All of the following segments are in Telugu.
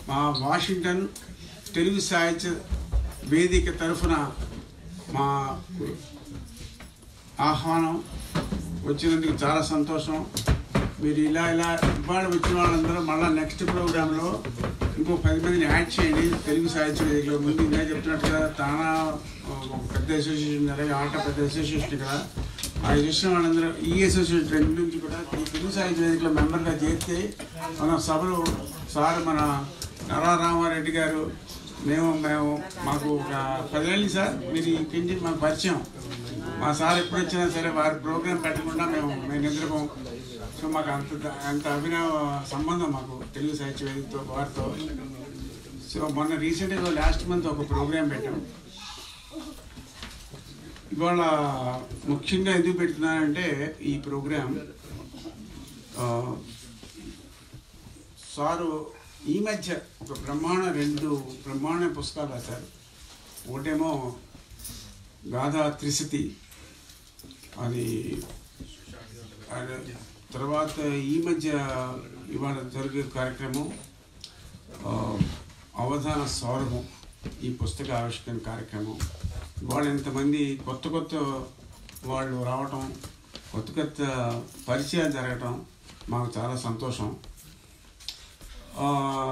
మా వాషింగ్టన్ తెలుగు సాహిత్య వేదిక తరఫున మా ఆహ్వానం వచ్చినందుకు చాలా సంతోషం మీరు ఇలా ఇలా ఇవాళ వచ్చిన వాళ్ళందరూ మళ్ళీ నెక్స్ట్ ప్రోగ్రాంలో ఇంకో పది మందిని యాడ్ చేయండి తెలుగు సాహిత్య వేదికలో ముందు ఇంకా చెప్తున్నట్టుగా తానా ఒక పెద్ద అసోసియేషన్ అలాగే ఆట పెద్ద అసోసియేషన్ ఇక్కడ ఆ చూసిన వాళ్ళందరూ ఈ అసోసియేషన్ రెండు నుంచి కూడా ఈ తెలుగు సాహిత్య వేదికలో మెంబర్గా చేరితే మన సభలో సార్ మన నరా రామారెడ్డి గారు మేము మేము మాకు ఒక పదేళ్ళు సార్ మీరు ఇక్కడి నుంచి మాకు పరిచయం మా సార్ ఎప్పుడు వచ్చినా సరే వారి ప్రోగ్రాం పెట్టకుండా మేము మేము నిద్రపోం సో మాకు అంత అంత అభినవ సంబంధం మాకు తెలుగు సాహిత్య వేదికతో వారితో సో మొన్న రీసెంట్గా లాస్ట్ మంత్ ఒక ప్రోగ్రాం పెట్టాం ఇవాళ ముఖ్యంగా ఎందుకు పెడుతున్నానంటే ఈ ప్రోగ్రాం ఆ, సారు ఈ మధ్య ఒక బ్రహ్మాండ రెండు బ్రహ్మాండ పుస్తకాలు రాశారు ఒకటేమో గాథా త్రిశతి అది అది తర్వాత ఈ మధ్య ఇవాళ జరిగే కార్యక్రమం ఆ, అవధాన సౌరభం ఈ పుస్తక ఆవిష్కరణ కార్యక్రమం వాళ్ళు ఇంతమంది కొత్త కొత్త వాళ్ళు రావటం కొత్త కొత్త పరిచయాలు జరగటం మాకు చాలా సంతోషం ఆ,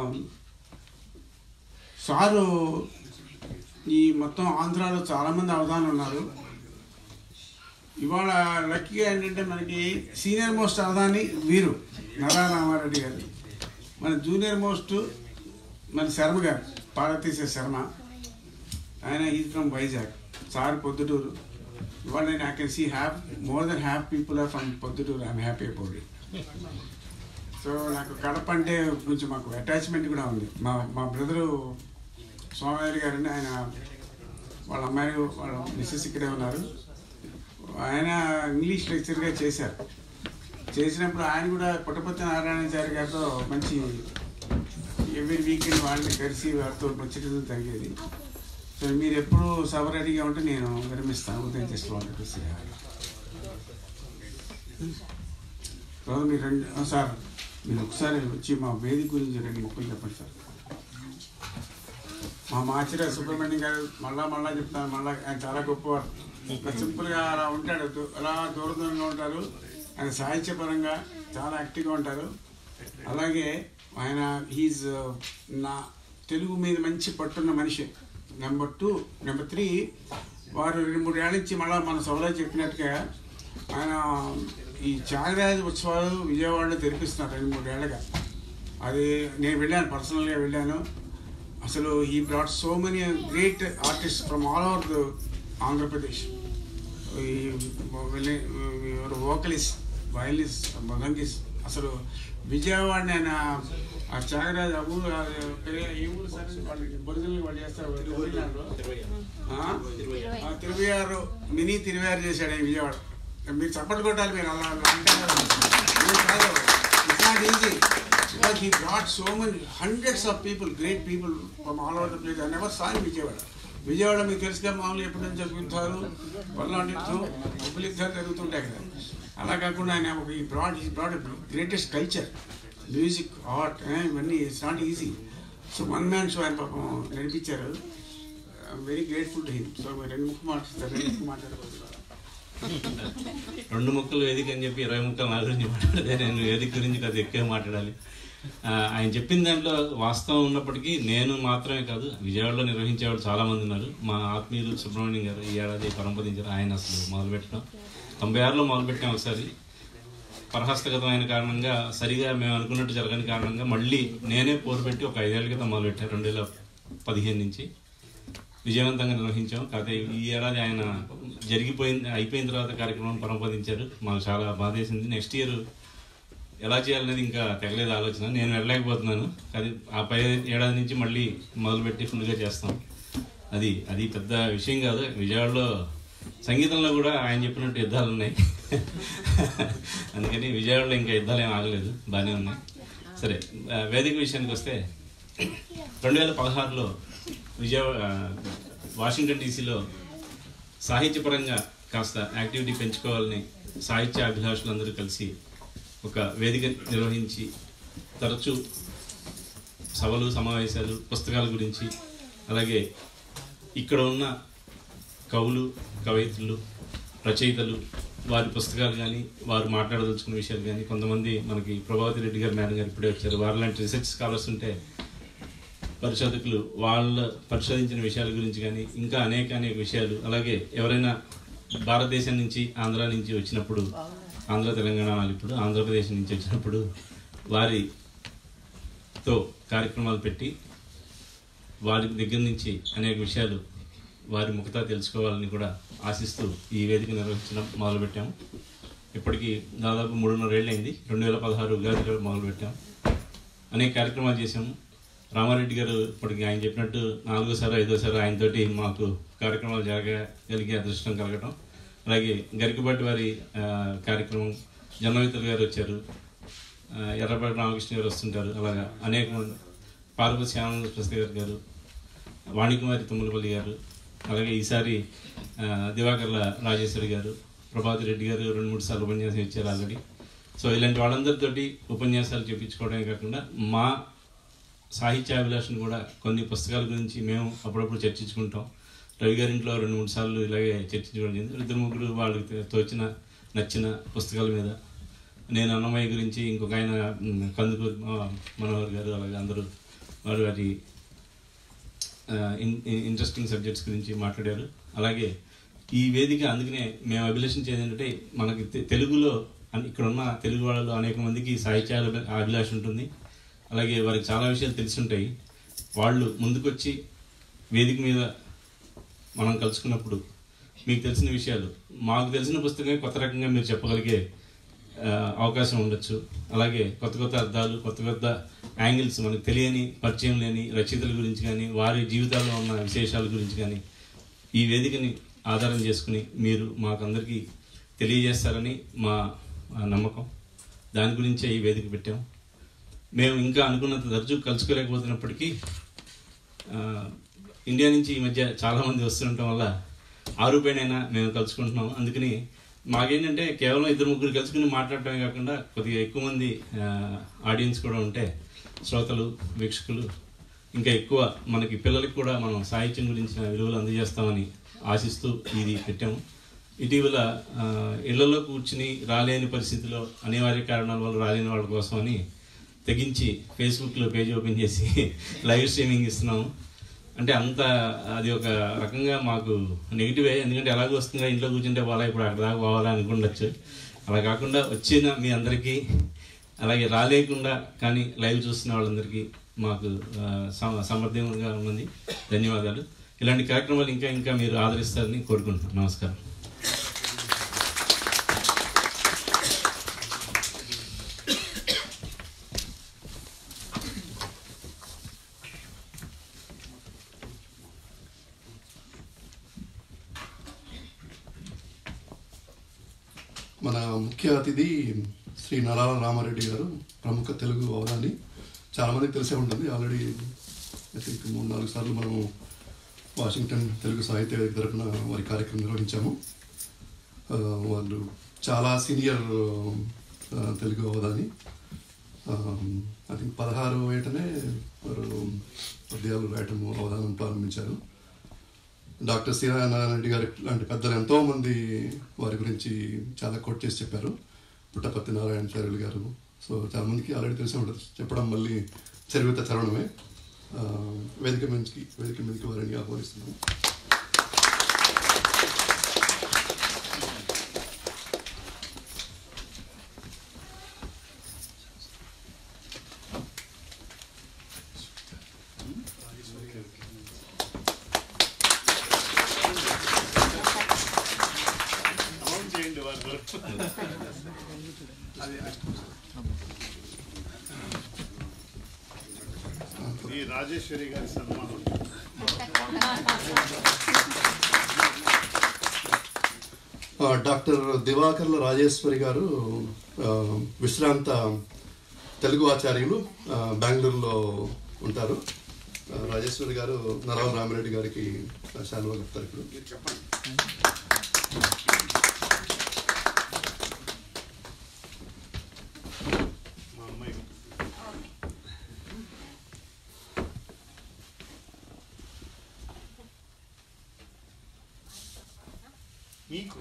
సారు ఈ మొత్తం ఆంధ్రాలో చాలామంది అవధానం ఉన్నారు ఇవాళ లక్కీగా ఏంటంటే మనకి సీనియర్ మోస్ట్ అవధాని వీరు నరా రామారెడ్డి గారు మన జూనియర్ మోస్ట్ మన శర్మ గారు పార్వతీశ శర్మ ఆయన is from Vizag sir Proddatur ఇవాళ నేను I can see have more then have people are from Proddatur I'm happy about it so నాకు కడప అంటే కొంచెం మాకు అటాచ్మెంట్ కూడా ఉంది మా మా బ్రదరు స్వామివారి గారండి ఆయన వాళ్ళ అమ్మాయి వాళ్ళ మిస్సెస్ ఇక్కడే ఉన్నారు ఆయన ఇంగ్లీష్ లెక్చర్గా చేశారు చేసినప్పుడు ఆయన కూడా పుట్టపర్తి నారాయణాచారి గారితో మంచి ఎవ్రీ వీకెండ్ వాళ్ళని కలిసి వారితో ముచ్చటం జరిగేది సో మీరు ఎప్పుడు సభ రెడీగా ఉంటే నేను విరమిస్తాను ఉదయం జస్ట్ వాంటెడ్ టు సే తర్వాత మీరు రెండు ఆ, సార్ మీరు ఒకసారి వచ్చి మా వేదిక గురించి రెండు ముక్కలు చెప్పండి సార్ మా మాచిర సుబ్రహ్మణ్యం గారు మళ్ళా మళ్ళా చెప్తాను మళ్ళా ఆయన చాలా గొప్పవారు ఇలా సింపుల్గా అలా ఉంటాడు దూ- అలా దూర దూరంగా ఉంటారు ఆయన సాహిత్యపరంగా చాలా యాక్టివ్గా ఉంటారు అలాగే ఆయన హీజ్ నా తెలుగు మీద మంచి పట్టున్న మనిషి నెంబర్ టూ నెంబర్ త్రీ వారు రెండు మూడు ఏళ్ళ నుంచి మళ్ళీ మన సభలో చెప్పినట్టుగా ఆయన ఈ త్యాగరాజ ఉత్సవాలు విజయవాడలో తెరిపిస్తున్నారు రెండు మూడు ఏళ్ళగా అది నేను వెళ్ళాను పర్సనల్గా వెళ్ళాను అసలు ఈ brought so many great artist from all over the Andhra Pradesh ఈ ఎవరు వోకలిస్ట్ వయలిస్ట్ మదంగిస్ అసలు విజయవాడని ఆయన ఆ త్యాగరాజ ఆ ఊరు ఆ పెరిగే- ఏ ఊరు సార్ వాళ్ళు బొరిజనల్ వాళ్ళు చేస్తారు ఒరిజినల్లో. ఆ? ఆ, తిరువయ్యారు మినీ తిరువయ్యారు చేశాడు ఆయన విజయవాడ మీరు చప్పట్లు కొట్టాలి మీరు అలా అలా అంటే మీరు కాదు it's not easy because he brought so many hundreds of people great people from all over the place I never saw Vijayawada Vijayawada మీకు తెలుసుగా మామూలు ఎప్పటి నుంచి జరుగుతారు పల్నాడు ఉప్పులు యుద్ధాలు జరుగుతుంటాయి కదా అలా కాకుండా ఆయన ఒక ఈ బ్రాడ్ ఈ broad greatest culture music art ఇవన్నీ it's not easy so one man show ఆయన పాపం నడిపించారు very grateful to him so మీరు రెండు ముక్కు మాట్లాడతారు రెండు ముక్కు మాట్లాడబోతున్నారు రెండు ముక్కలు వేదిక అని చెప్పి ఇరవై ముక్కలు నా గురించి మాట్లాడితే నేను వేదిక గురించి కాదు ఎక్కువ మాట్లాడాలి ఆ, ఆయన చెప్పిన దాంట్లో వాస్తవం ఉన్నప్పటికీ నేను మాత్రమే కాదు విజయవాడలో నిర్వహించేవాళ్ళు చాలా మంది ఉన్నారు మా ఆత్మీయులు సుబ్రహ్మణ్యం గారు ఈ ఏడాది పరంపదించారు ఆయన అసలు మొదలుపెట్టడం తొంభై ఆరులో మొదలుపెట్టాం ఒకసారి పరహస్తగతమైన కారణంగా సరిగా మేము అనుకున్నట్టు జరగని కారణంగా మళ్ళీ నేనే పోరు పెట్టి ఒక ఐదేళ్ల క్రితం మొదలుపెట్టాను రెండు వేల పదిహేను నుంచి విజయవంతంగా నిర్వహించాం కాకపోతే ఈ ఏడాది ఆయన జరిగిపోయింది అయిపోయిన తర్వాత కార్యక్రమం పరంపదించారు మాకు చాలా బాధేసింది నెక్స్ట్ ఇయర్ ఎలా చేయాలనేది ఇంకా తెగలేదు ఆలోచన నేను వెళ్ళలేకపోతున్నాను అది ఆ పై ఏడాది నుంచి మళ్ళీ మొదలుపెట్టి ఫుల్గా చేస్తాం అది అది పెద్ద విషయం కాదు విజయవాడలో సంగీతంలో కూడా ఆయన చెప్పినట్టు యుద్ధాలు ఉన్నాయి అందుకని విజయవాడలో ఇంకా యుద్ధాలు ఏం ఆగలేదు బాగానే ఉన్నాయి సరే ఆ, వేదిక విషయానికి వస్తే రెండు వేల పదహారులో విజయవాడ ఆ, వాషింగ్టన్ డీసీలో సాహిత్యపరంగా కాస్త యాక్టివిటీ పెంచుకోవాలని సాహిత్య అభిలాషులందరూ కలిసి ఒక వేదిక నిర్వహించి తరచూ సభలు సమావేశాలు పుస్తకాల గురించి అలాగే ఇక్కడ ఉన్న కవులు కవయిత్రులు రచయితలు వారి పుస్తకాలు కానీ వారు మాట్లాడదలుచుకున్న విషయాలు కానీ కొంతమంది మనకి ప్రభావతి రెడ్డి గారు మేడం గారు ఇప్పుడే వచ్చారు వారి లాంటి రీసెర్చ్ స్కాలర్స్ ఉంటే పరిశోధకులు వాళ్ళ పరిశోధించిన విషయాల గురించి కానీ ఇంకా అనేక అనేక విషయాలు అలాగే ఎవరైనా భారతదేశం నుంచి ఆంధ్ర నుంచి వచ్చినప్పుడు ఆంధ్ర తెలంగాణ వాళ్ళు ఇప్పుడు ఆంధ్రప్రదేశ్ నుంచి వచ్చినప్పుడు వారితో కార్యక్రమాలు పెట్టి వారి దగ్గర నుంచి అనేక విషయాలు వారి ముఖతా తెలుసుకోవాలని కూడా ఆశిస్తూ ఈ వేదిక నిర్వహించడం మొదలుపెట్టాము ఇప్పటికీ దాదాపు మూడున్నర ఏళ్ళు అయింది రెండు వేల పదహారు ఉగాదిలో మొదలుపెట్టాము అనేక కార్యక్రమాలు చేశాము రామారెడ్డి గారు ఇప్పటికి ఆయన చెప్పినట్టు నాలుగోసారి ఐదోసారి ఆయనతోటి మాకు కార్యక్రమాలు జరగగలిగే అదృష్టం కలగటం అలాగే గరికపాటి వారి ఆ, కార్యక్రమం జన్మవిత్రులు గారు వచ్చారు ఆ, ఎర్రపాటి రామకృష్ణ గారు వస్తుంటారు అలాగా అనేక మంది పార్వతి శ్యామ ప్రసాద్ గారు వాణికుమారి తుమ్మలపల్లి గారు అలాగే ఈసారి ఆ, దివాకర్ల రాజేశ్వరి గారు ప్రభాతి రెడ్డి గారు రెండు మూడు సార్లు ఉపన్యాసం ఇచ్చారు ఆల్రెడీ సో ఇలాంటి వాళ్ళందరితోటి ఉపన్యాసాలు చెప్పించుకోవడమే కాకుండా మా సాహిత్యాభిలాషను కూడా కొన్ని పుస్తకాల గురించి మేము అప్పుడప్పుడు చర్చించుకుంటాం రవి గారింట్లో రెండు మూడు సార్లు ఇలాగే చర్చించుకోవడం జరిగింది ఇద్దరు ముగ్గురు వాళ్ళకి తే- తోచిన నచ్చిన పుస్తకాల మీద నేను అన్నమయ్య గురించి ఇంకొక ఆయన మ్, కందుకు ఆ, మనోహర్ గారు అలాగే అందరూ వారు వారి ఇంట్రెస్టింగ్ సబ్జెక్ట్స్ గురించి మాట్లాడారు అలాగే ఈ వేదిక అందుకనే మేము అభిలషించేది ఏంటంటే మనకి తె- తెలుగులో అన్- ఇక్కడ ఉన్న తెలుగు వాళ్ళలో అనేక మందికి సాహిత్య అభి- అభిలాష ఉంటుంది అలాగే వారికి చాలా విషయాలు తెలిసి ఉంటాయి వాళ్ళు ముందుకొచ్చి వేదిక మీద మనం కలుసుకున్నప్పుడు మీకు తెలిసిన విషయాలు మాకు తెలిసిన పుస్తకమే కొత్త రకంగా మీరు చెప్పగలిగే ఆ, అవకాశం ఉండొచ్చు అలాగే కొత్త కొత్త అర్థాలు కొత్త కొత్త యాంగిల్స్ మనకు తెలియని పరిచయం లేని రచయితల గురించి కానీ వారి జీవితాల్లో ఉన్న విశేషాల గురించి కానీ ఈ వేదికని ఆధారం చేసుకుని మీరు మాకందరికీ తెలియజేస్తారని మా మా నమ్మకం దాని గురించే ఈ వేదిక పెట్టాం మేము ఇంకా అనుకున్నంత తరచూ కలుసుకోలేకపోతున్నప్పటికీ ఆ, ఇండియా నుంచి ఈ మధ్య చాలామంది వస్తుండటం వల్ల ఆ రూపేణైనా మేము కలుసుకుంటున్నాం అందుకని మాకేంటంటే కేవలం ఇద్దరు ముగ్గురు కలుసుకుని మాట్లాడటమే కాకుండా కొద్దిగా ఎక్కువ మంది ఆడియన్స్ కూడా ఉంటే శ్రోతలు వీక్షకులు ఇంకా ఎక్కువ మనకి పిల్లలకి కూడా మనం సాహిత్యం గురించిన విలువలు అందజేస్తామని ఆశిస్తూ ఇది పెట్టాము ఇటీవల ఆ, ఇళ్లలో కూర్చుని రాలేని పరిస్థితిలో అనివార్య కారణాల వల్ల రాలేని వాళ్ళ కోసం అని తెగించి ఫేస్బుక్లో పేజ్ ఓపెన్ చేసి లైవ్ స్ట్రీమింగ్ ఇస్తున్నాము అంటే అంత అది ఒక రకంగా మాకు నెగిటివే ఎందుకంటే ఎలాగో వస్తుందిగా ఇంట్లో కూర్చుంటే పోలా ఇప్పుడు అక్కడ దాకా పోవాలా అనుకుండొచ్చు అలా కాకుండా వచ్చిన మీ అందరికీ అలాగే రాలేకుండా కానీ లైవ్ చూస్తున్న వాళ్ళందరికీ మాకు ఆ, సమ- సమర్థంగా ఉన్నది ధన్యవాదాలు ఇలాంటి కార్యక్రమాలు ఇంకా ఇంకా మీరు ఆదరిస్తారని కోరుకుంటున్నాను నమస్కారం మన ముఖ్య అతిథి శ్రీ నరాల రామారెడ్డి గారు ప్రముఖ తెలుగు అవధాని చాలా మందికి తెలిసే ఉంటుంది ఆల్రెడీ ఐ థింక్ మూడు నాలుగు సార్లు మనం వాషింగ్టన్ తెలుగు సాహిత్య వేదిక తరపున వారి కార్యక్రమం నిర్వహించాము ఆ, వాళ్ళు చాలా సీనియర్ ఆ, తెలుగు అవధాని ఐ థింక్ పదహారు ఏటనే వారు పద్యాలు రాయటం అవధానం ప్రారంభించారు డాక్టర్ శ్రీనారాయణ రెడ్డి గారి లాంటి పెద్దలు ఎంతో మంది వారి గురించి చాలా కోట్ చేసి చెప్పారు పుట్టపర్తి నారాయణచార్యులు గారు సో చాలా మందికి ఆల్రెడీ తెలిసి ఉంటుంది చెప్పడం మళ్ళీ చరివిత చరణమే ఆ, వేదిక మీదకి వేదిక మీదకి వారిని ఆహ్వానిస్తున్నాము ఈ రాజేశ్వరి గారి సన్మానం ఆ, డాక్టర్ దివాకర్ల రాజేశ్వరి గారు ఆ, విశ్రాంత తెలుగు ఆచార్యులు ఆ, బెంగళూరులో ఉంటారు ఆ, రాజేశ్వరి గారు నరవ రామిరెడ్డి గారికి శాలువా చెప్తారు ఇప్పుడు మా అమ్మాయి మీకు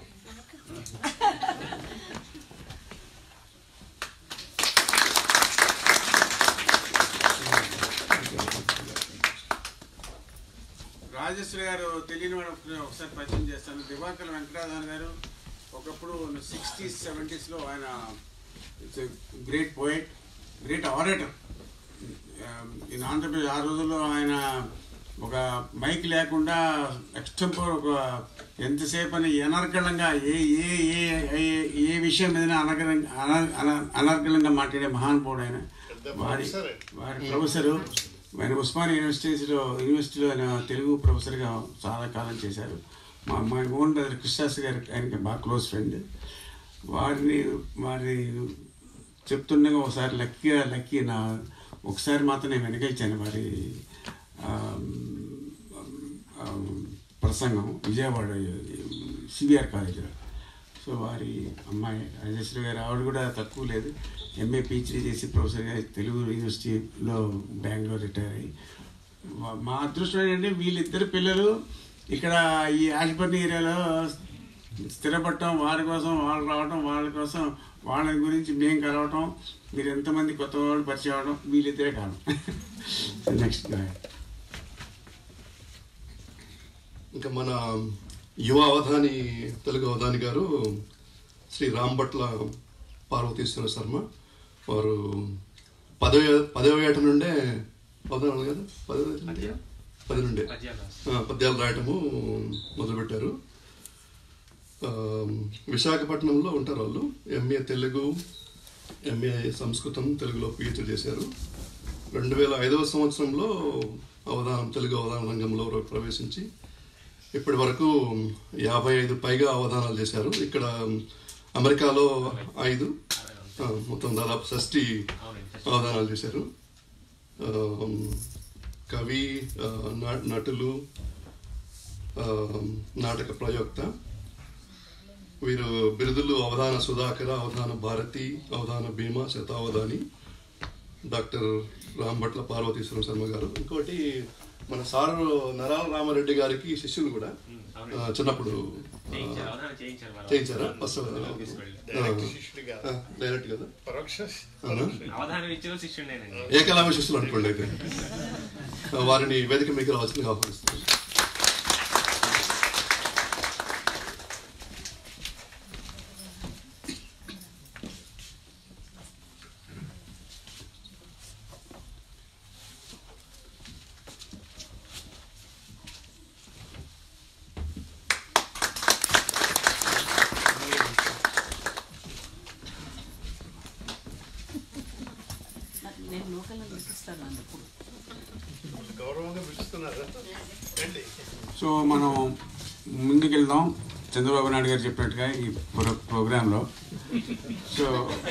రాజేశ్వరి గారు తెలియని వాడు ఒకసారి- ఒకసారి పరిచయం చేస్తాను దివాకర్ వెంకటాధాన్ గారు ఒకప్పుడు సిక్స్టీస్ సెవెంటీస్లో ఆయన great poet great orator in Andhra Pradesh ఆ రోజుల్లో ఆయన ఒక మైక్ లేకుండా ఎక్స్టెంపర్ ఒక ఎంతసేపు అని అనర్గళంగా ఏ ఏ ఏ ఏ- ఏ విషయం మీద అనర్గళంగా అన- అన- అనర్గళంగా మాట్లాడే మహానుభావుడు ఆయన పెద్ద వారి ప్రొఫెసరే. వారి ప్రొఫెసరు ఆయన ఉస్మానియా యూనివర్సిటీలో యూనివర్సిటీలో ఆయన తెలుగు ప్రొఫెసర్గా చాలా కాలం చేశారు మా మా ఓన్ బ్రదర్ కృష్ణాస్ గారు ఆయనకి బాగా క్లోజ్ ఫ్రెండ్ వారిని వారి చెప్తుండగా ఒకసారి లక్కీగా లక్కీ నా ఒకసారి మాత్రం నేను వెనకిచ్చాను వారి ఆమ్, ఆమ్, ప్రసంగం విజయవాడ సిబిఆర్ కాలేజీలో సో వారి అమ్మాయి రాజేశ్వరి గారు ఆవిడ కూడా తక్కువ లేదు ఎంఏ పిహెచ్డీ చేసి ప్రొఫెసర్గా తెలుగు యూనివర్సిటీలో బెంగళూరు రిటైర్ అయ్యి వా- మా అదృష్టం ఏంటంటే వీళ్ళిద్దరు పిల్లలు ఇక్కడ ఈ ఆశపర్ణి ఏరియాలో స్థిరపడటం వారి కోసం వాళ్ళు రావటం వాళ్ళ కోసం వాళ్ళ గురించి మేము కలవటం మీరు ఎంతమంది కొత్త వాళ్ళు పరిచయం అవడం వీళ్ళిద్దరే కాదు నెక్స్ట్ ఇంకా మన యువ అవధాని తెలుగు అవధాని గారు శ్రీ రాంభట్ల పార్వతీశ్వర శర్మ వారు పదవ పదవ ఏట నుండే అవధానాలు కదా పదవ ఏట నుండి? పది నుండే ఆ, పద్యాలు రాయటము మొదలుపెట్టారు ఆ, విశాఖపట్నంలో ఉంటారు వాళ్ళు ఎంఏ తెలుగు ఎంఏ సంస్కృతం తెలుగులో పిహెచ్డి చేశారు రెండు వేల ఐదవ సంవత్సరంలో అవధానం తెలుగు అవధాన రంగంలో ప్రవేశించి ఇప్పటి వరకు యాభై ఐదు పైగా అవధానాలు చేశారు ఇక్కడ అమెరికాలో ఐదు ఆ, మొత్తం దాదాపు షష్టి అవధానాలు చేశారు ఆ, కవి ఆ, నా- నటులు ఆ, నాటక ప్రయోక్త వీరు బిరుదులు అవధాన సుధాకర అవధాన భారతి అవధాన భీమా శతావధాని డాక్టర్ రాంభట్ల పార్వతీశ్వరం శర్మ గారు ఇంకోటి మన సారు నరాల రామారెడ్డి గారికి శిష్యులు కూడా ఆ, చిన్నప్పుడు ఆ, చేయించారా ఫస్ట్ డైరెక్ట్ శిష్యుడు కాదు డైరెక్ట్ కదా పరోక్ష అవునా? అవధానం ఇచ్చిన శిష్యుడేనండి ఏకలవ్య శిష్యులు అనుకోండి అయితే ఆ, వారిని వేదిక మీకు రావాల్సిందిగా ఆహ్వానిస్తున్నాను నేను లోకల్లో వినిపిస్తాను అన్నప్పుడు గౌరవంగా పిలుస్తున్నారు రండి సో మనం ముందుకెళ్దాం చంద్రబాబు నాయుడు గారు చెప్పినట్టుగా ఈ ప్రో ప్రోగ్రాంలో సో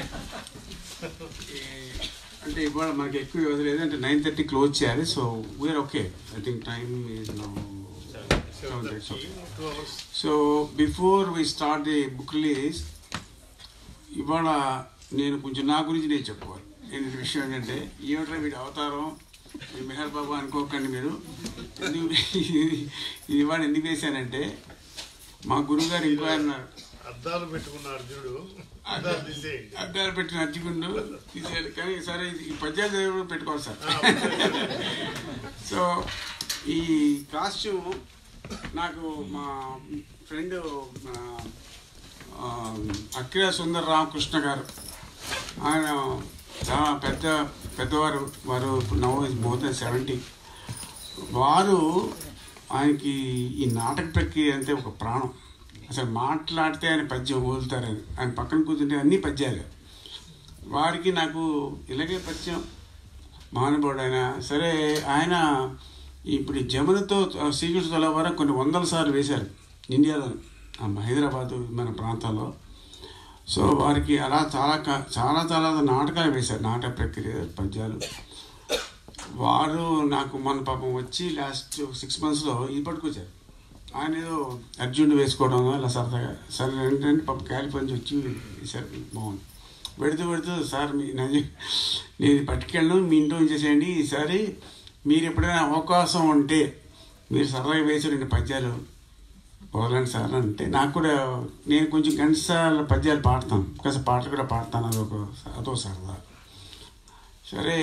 ఈ- అంటే ఇవాళ మనకి ఎక్కువ వ్యవధి లేదు అంటే నైన్ థర్టీ క్లోజ్ చేయాలి so we are okay I think time is no seven thirty two hours so before we start the book release ఇవాళ నేను కొంచెం నా గురించి నేను చెప్పుకోవాలి ఏంటి విషయం ఏంటంటే ఏమిట్రా వీడి అవతారం ఈ మెహర్ బాబా అనుకోకండి మీరు ఎందుకు ఇది- ఇది ఇవాళ ఎందుకు వేశానంటే మా గురువుగారు ఇంకో అన్నారు అద్దాలు పెట్టుకున్న అర్జునుడు అద్దాలు తీసేయండి అడ్డాలు పెట్టిన అర్జుకుండు తీసేయాలి కానీ సరే ఇది- ఈ పద్యాలు చదివి పెట్టుకోవాలి సార్ సో ఈ కాస్ట్యూమ్ నాకు మా ఫ్రెండ్ మన ఆ, అఖిల సుందర్ రామకృష్ణ గారు ఆయన చాలా పెద్ద పెద్దవారు వారు ఇప్పుడు now is more than seventy వారు ఆయనకి ఈ నాటక ప్రక్రియ అంటే ఒక ప్రాణం అసలు మాట్లాడితే ఆయన పద్యం వదులుతారు ఆయన ఆయన పక్కన కూర్చుంటే అన్ని పద్యాలే వారికి నాకు ఇలాగే పరిచయం మహానుభావుడు ఆయన సరే ఆయన ఇప్పుడు ఈ జమునతో శ్రీకృష్ణ తొలవరం కొన్ని వందల సార్లు వేశారు ఇండియాలో ఆ హైదరాబాదు మన ప్రాంతాల్లో సో వారికి అలా చాలా క- చాలా చాలా నాటకాలు వేశారు నాటక ప్రక్రియ పద్యాలు వారు నాకు మన పాపం వచ్చి లాస్ట్ సిక్స్ మంత్స్లో ఇది పట్టుకొచ్చారు ఆయన ఏదో అర్జునుడు వేసుకోవడం అలా సరదాగా సరే ఏంటంటే పాపం కాలిపంచి వచ్చి వేశారు బాగుంది పెడుతూ పెడుతూ సార్ మీ నా జీ- నేను ఇది పట్టుకెళ్ళను మీ ఇంట్లో ఉంచేసేయండి ఈసారి మీరు ఎప్పుడైనా అవకాశం ఉంటే మీరు సరదాగా వేసి రెండు పద్యాలు పోలాండ్ సార్ అంటే నాకు కూడా నేను కొంచెం ఘంటసాల పద్యాలు పాడతాను కాస్త పాటలు కూడా పాడతాను అదొక అదో సరదా సరే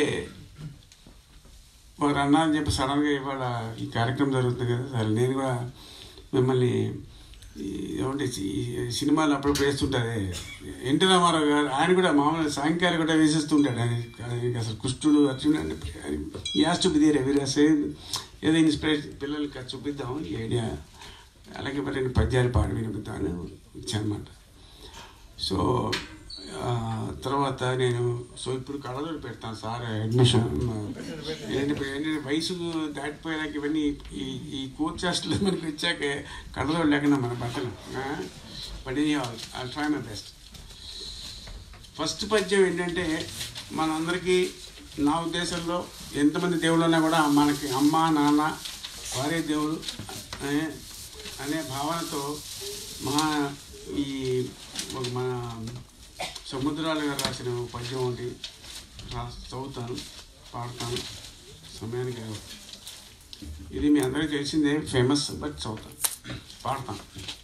వారు అన్నారని చెప్పి సడన్గా ఇవాళ ఈ కార్యక్రమం జరుగుతుంది కదా సరే నేను కూడా మిమ్మల్ని ఈ ఏమంటే ఈ సినిమాలు అప్పుడప్పుడు వేస్తుంటారు ఎన్టీ రామారావు గారు ఆయన కూడా మామూలుగా సాయంకాలం కూడా వేసేస్తుంటాడు ఆయన ఆయనకి అసలు కుష్టుడు అర్జునుడు అంటే ఈ యాస్ టు బి దేర్ ఎవరి ఏదో ఇన్స్పిరేషన్ పిల్లలకి అది చూపిద్దాం ఈ ఐడియా అలాగే మరి నేను పద్యాలు పాడి వినిపిద్దామని ఇచ్చానమాట సో ఆ, తర్వాత నేను సో ఇప్పుడు కళలు పెడతాను సార్ అడ్మిషన్ ఏంటి ఇప్పుడు ఏంటంటే వయసు దాటిపోయాక ఇవన్నీ ఈ ఈ కూర్చాస్టులు మనకి వచ్చాక కళలు లేకుండా మన బట్టలు but I try my best first పద్యం ఏంటంటే మనందరికీ నా ఉద్దేశంలో ఎంతమంది దేవుళ్ళు ఉన్నా కూడా మనకి అమ్మ నాన్న వారే దేవుడు అనే అనే భావనతో మా ఈ ఒక మన సముద్రాలు గారు రాసిన ఒక పద్యం ఒకటి రా చదువుతాను పాడతాను సమయానికి ఇది మీ అందరికీ తెలిసిందే ఫేమస్ బట్ చదువుతాను పాడతాను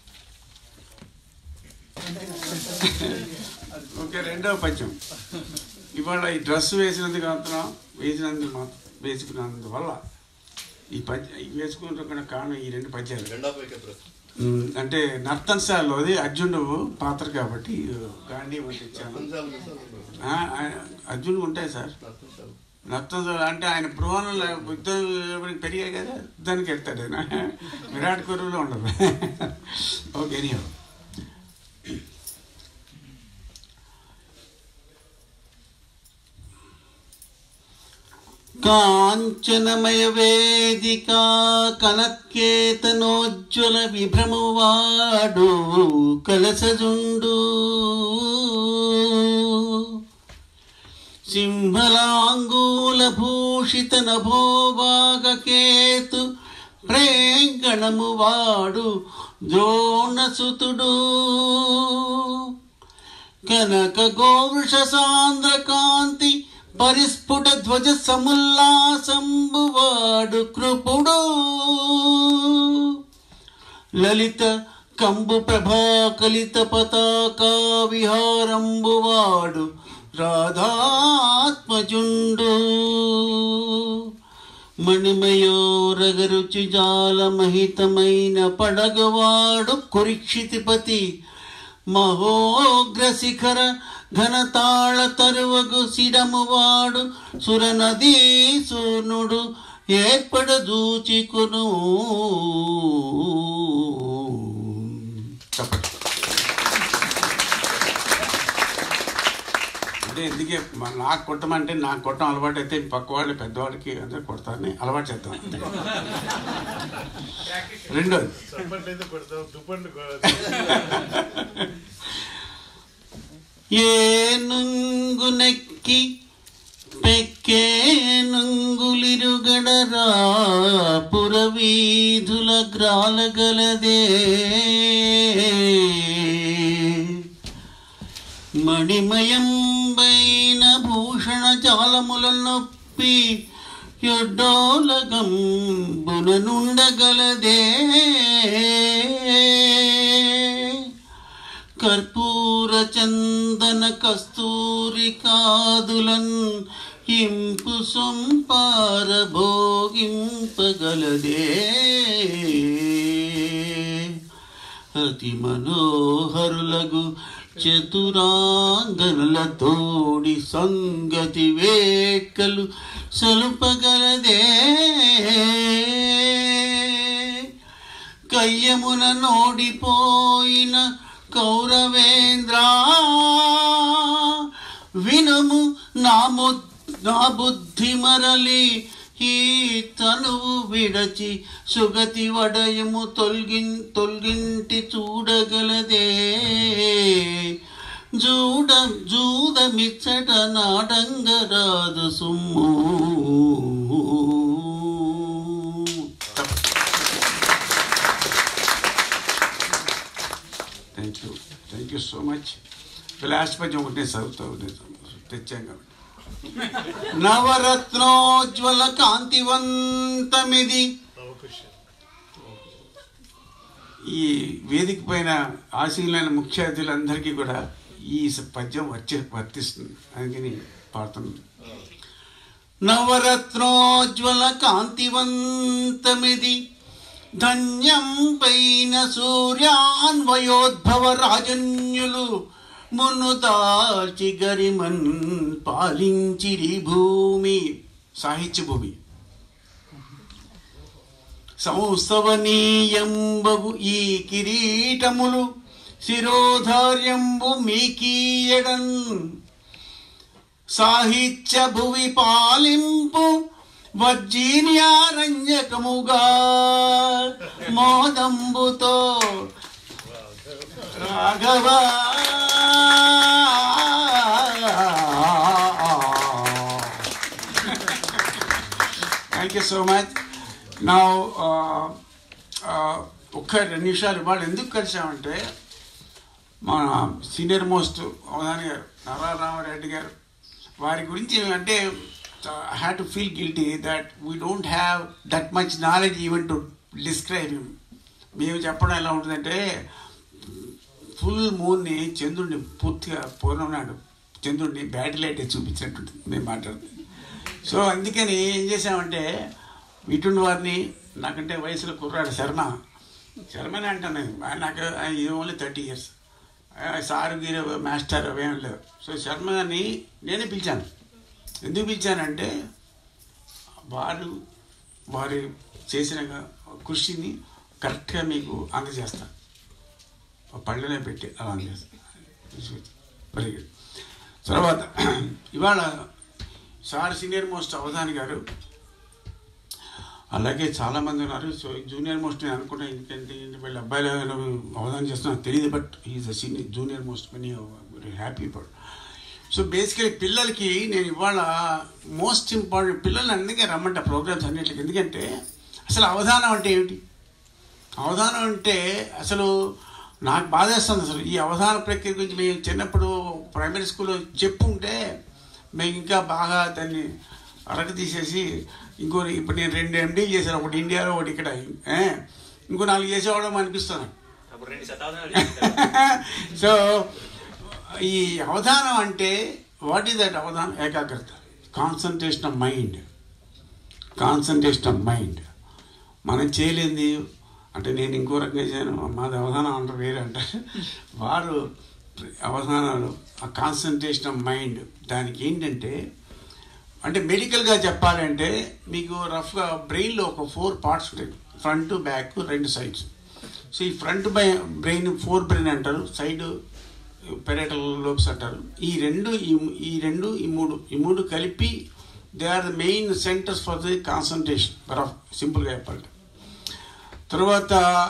ఓకే రెండవ పద్యం ఇవాళ ఈ డ్రెస్ వేసినందుకు మాత్రం వేసినందుకు మాత్రం వేసుకున్నందువల్ల ఈ పద్య ఈ వేసుకున్న కారణం ఈ రెండు పద్యాలు రెండో పైకి డ్రెస్ ఉమ్, అంటే నర్తన్శాలలోది అర్జునుడు పాత్ర కాబట్టి గాంధీ వంటి ఇచ్చాను ఆ, ఆయన- అర్జునుడు ఉంటాయి సార్ నర్తనశాల అంటే ఆయన బృహంలో యుద్ధం ఎవరికి పెరిగాయి కదా యుద్ధానికి వెళ్తాడు ఆయన విరాట్ కోహ్లీలో ఉండదు ఓకే ఎనీ కాంచనమయ వేదిక కనత్కేతనోజ్వల విభ్రమువాడు కలసజుండు సింహలాంగూల భూషిత నభోభాగకేతు ప్రేంగణము వాడు ద్రోణసుతుడు కనక గోవృష సాంద్ర కాంతి పరిస్ఫుట ధ్వజ సముల్లాసంబువాడు కృపుడు లలిత కంబు ప్రభాకలిత పతాకా విహారంబువాడు రాధాత్మజుండు మణిమయోరగరుచి జాలమహితమైన పడగవాడు కురిక్షితిపతి మహోగ్రశిఖర ఘనతాళ తరువగు సిడమువాడు సురనదీ సూనుడు ఏర్పడ దూచికును చెప్పండి అంటే ఎందుకే మ- నాకు కొట్టమంటే నాకు కొట్టడం అలవాటు అయితే పక్క వాళ్ళు పెద్దవాళ్ళకి అందరూ కొడతారని అలవాటు చేద్దాం అంతే. రెండోది చప్పట్లయితే కొడతాం దుప్పట్లు ఏనుంగునెక్కి పెక్కేనుంగులిరుగడరా పురవీధుల గ్రాలగలదే మణిమయంబైన భూషణ జాలముల నొప్పి యొడ్డోలగంబుననుండగలదే కర్పూర చందన కస్తూరి కాదులన్ ఇంపు సొంపార భోగింపగలదే అతి మనోహరులగు చతురాంగనులతోడి సంగతి వేక్కలు సలుపగలదే కయ్యమున నోడిపోయిన కౌరవేంద్ర వినము నా ము- నా బుద్ధి మరలి ఈ తనువు విడచి సుగతి వడయము తొల్గిన్ తొల్గింటి చూడగలదే జూడ జూదమిచ్చట నాడంగరాదు సుమ్ము thank you thank you so much last పద్యం ఒకటే చదువుతా తెచ్చాం కాబట్టి నవరత్నోజ్వల కాంతివంతమిది అవకాశం ఈ వేదిక పైన ఆశీలైన ముఖ్య అతిథులందరికీ కూడా ఈ స- పద్యం వచ్చే వర్తిస్తుంది అందుకని పాడుతున్నాను నవరత్నోజ్వల కాంతివంతమిది ధన్యం పైన సూర్యాన్వయోద్భవ రాజన్యులు మును దాల్చి గరిమన్ పాలించిరి భూమి సాహిత్య భూమి సంస్థవనీయంబగు ఈ కిరీటములు శిరోధార్యంబు మీకీయడన్ సాహిత్య భువి పాలింపు వర్జీనియారంజకముగా మోదంబుతో Raghava thank you so much నా ఒక్క రెండు నిమిషాలు ఇవాళ ఎందుకు కలిసామంటే మన సీనియర్ మోస్ట్ అవధాని గారు నారా రామారెడ్డి గారు వారి గురించి అంటే I have to feel guilty that we don't have that much knowledge even to describe him మేము చెప్పడం ఎలా ఉంటుందంటే ఫుల్ మూన్ని చంద్రుడిని పూర్తిగా పూర్ణం నాడు చంద్రుడిని బ్యాటరీ లైట్ చూపించినట్టుంటుంది మేము మాట్లాడుతుంది సో అందుకని ఏం చేసామంటే ఇటువంటి వారిని నాకంటే వయసులో కుర్రాడు శర్మ శర్మనే అంటాను నేను. ఆయన నాకు ఇది ఓన్లీ థర్టీ ఇయర్స్ సారు గీరు మాస్టర్ అవేం లేవు సో శర్మ గారిని నేనే పిలిచాను ఎందుకు పిలిచానంటే వారు వారి చేసిన కృషిని కరెక్ట్గా మీకు అందజేస్తాను పళ్ళనే పెట్టి అలా అందజేస్తాను వెరీ గుడ్ తర్వాత ఇవాళ సార్ సీనియర్ మోస్ట్ అవధాని గారు అలాగే చాలామంది ఉన్నారు సో జూనియర్ మోస్ట్ నేను అనుకుంటా ఎందుకంటే వీళ్ళ అబ్బాయిలు అవధానం చేస్తున్నా తెలియదు but is a senior junior most money happy but so basically పిల్లలకి నేను ఇవాళ మోస్ట్ ఇంపార్టెంట్ పిల్లల్ని అందుకే రమ్మంట ప్రోగ్రామ్స్ అన్నిటికి ఎందుకంటే అసలు అవధానం అంటే ఏమిటి అవధానం అంటే అసలు నాకు బాధేస్తుంది అసలు ఈ అవధాన ప్రక్రియ గురించి మేము చిన్నప్పుడు ప్రైమరీ స్కూల్లో చెప్పుంటే మేము ఇంకా బాగా దాన్ని అరక తీసేసి ఇంకో ఇప్పుడు నేను రెండు ఎండీలు చేశాను ఒకటి ఇండియాలో ఒకటి ఇక్కడ ఏ? ఇంకో నాలుగు చేసేవాళ్ళం అనిపిస్తాను అప్పుడు రెండు శతాబ్దాలు సో ఈ అవధానం అంటే వాట్ ఈస్ దట్ అవధానం ఏకాగ్రత concentration of mind concentration of mind మనం చేయలేంది అంటే నేను ఇంకో రకంగా చేయను మాది అవధానం అంటారు వేరే అంటారు వారు అవధానాలు ఆ కాన్సన్ట్రేషన్ ఆఫ్ మైండ్ దానికి ఏంటంటే అంటే మెడికల్గా చెప్పాలంటే మీకు రఫ్గా బ్రెయిన్లో ఒక ఫోర్ పార్ట్స్ ఉంటాయి ఫ్రంట్ బ్యాక్ రెండు సైడ్స్ సో ఈ front by brain fore brain అంటారు సైడ్ పెరటల్ లోబ్స్ అంటారు ఈ రెండు ఈ- ఈ రెండు ఈ మూడు ఈ మూడు కలిపి they are the main centres for the concentration rough సింపుల్గా చెప్పాలంటే తర్వాత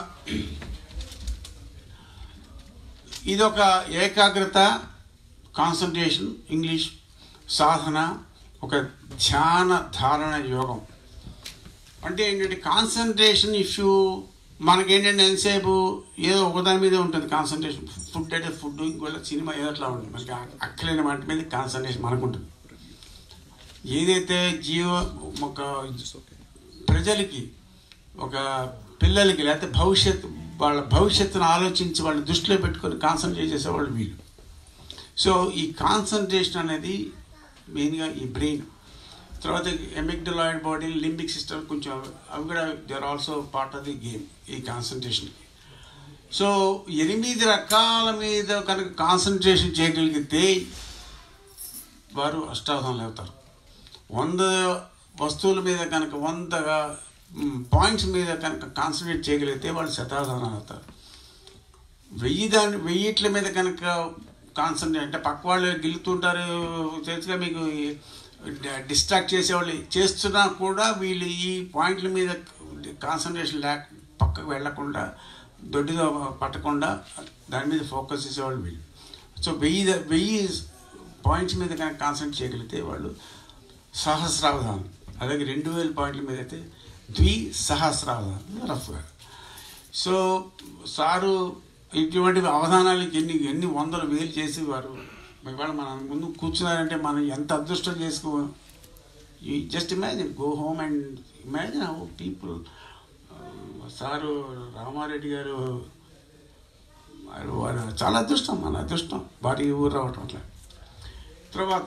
ఇదొక ఏకాగ్రత కాన్సన్ట్రేషన్ ఇంగ్లీష్ సాధన ఒక ధ్యాన ధారణ యోగం అంటే ఏంటంటే కాన్సన్ట్రేషన్ ఇఫ్ యూ మనకేంటంటే ఎంతసేపు ఏదో ఒకదాని మీదే ఉంటుంది కాన్సన్ట్రేషన్ ఫుడ్ అంటే ఫుడ్ ఇంకోళ్ళ సినిమా ఏదో అట్లా ఉంటుంది మనకి అక్కలేని వాటి మీద కాన్సన్ట్రేషన్ మనకు ఉంటుంది ఏదైతే జీవ ఒక ప్రజలకి ఒక పిల్లలకి లేకపోతే భవిష్యత్ వాళ్ళ భవిష్యత్తును ఆలోచించి వాళ్ళ దృష్టిలో పెట్టుకొని కాన్సన్ట్రేట్ చేసేవాళ్ళు వీళ్ళు సో ఈ కాన్సన్ట్రేషన్ అనేది మెయిన్గా ఈ బ్రెయిన్ తర్వాత ఎమిగ్డలాయిడ్ బాడీ లింబిక్ సిస్టమ్ కొంచెం అవి కూడా they are also part of the game ఈ కాన్సన్ట్రేషన్ సో ఎనిమిది రకాల మీద కనుక కాన్సన్ట్రేషన్ చేయగలిగితే వారు అష్టావధానాలు అవుతారు వంద వస్తువుల మీద కనుక వందగా పాయింట్స్ మీద కనుక కాన్సన్ట్రేట్ చేయగలిగితే వాళ్ళు శతావధానాలు అవుతారు వెయ్యి దాని వెయ్యిట్ల మీద కనుక కాన్సన్ట్రేట్ అంటే పక్క వాళ్ళు గిల్లుతుంటారు తెలుసుగా మీకు డిస్ట్రాక్ట్ చేసేవాళ్ళు చేస్తున్నా కూడా వీళ్ళు ఈ పాయింట్ల మీద కాన్సన్ట్రేషన్ లేక పక్కకు వెళ్లకుండా దొడ్డిగా పట్టకుండా దాని మీద ఫోకస్ చేసేవాళ్ళు వీళ్ళు సో వెయ్యి ద- వెయ్యి పాయింట్స్ మీద కనుక కాన్సన్ట్రేట్ చేయగలిగితే వాళ్ళు సహస్రావధానం అలాగే రెండు వేల పాయింట్ల మీద అయితే ద్వి సహస్రావధానం రఫ్గా సో సారు ఇటువంటి అవధానాలకి ఎన్ని ఎన్ని వందల వేలు చేసేవారు ఇవాళ మన ముందు కూర్చున్నారంటే మనం ఎంత అదృష్టం చేసుకో just imagine go home and imagine how people sir Ramareddy గారు వారు వారు చాలా అదృష్టం మన అదృష్టం వారి ఊరు రావటం అట్లా తర్వాత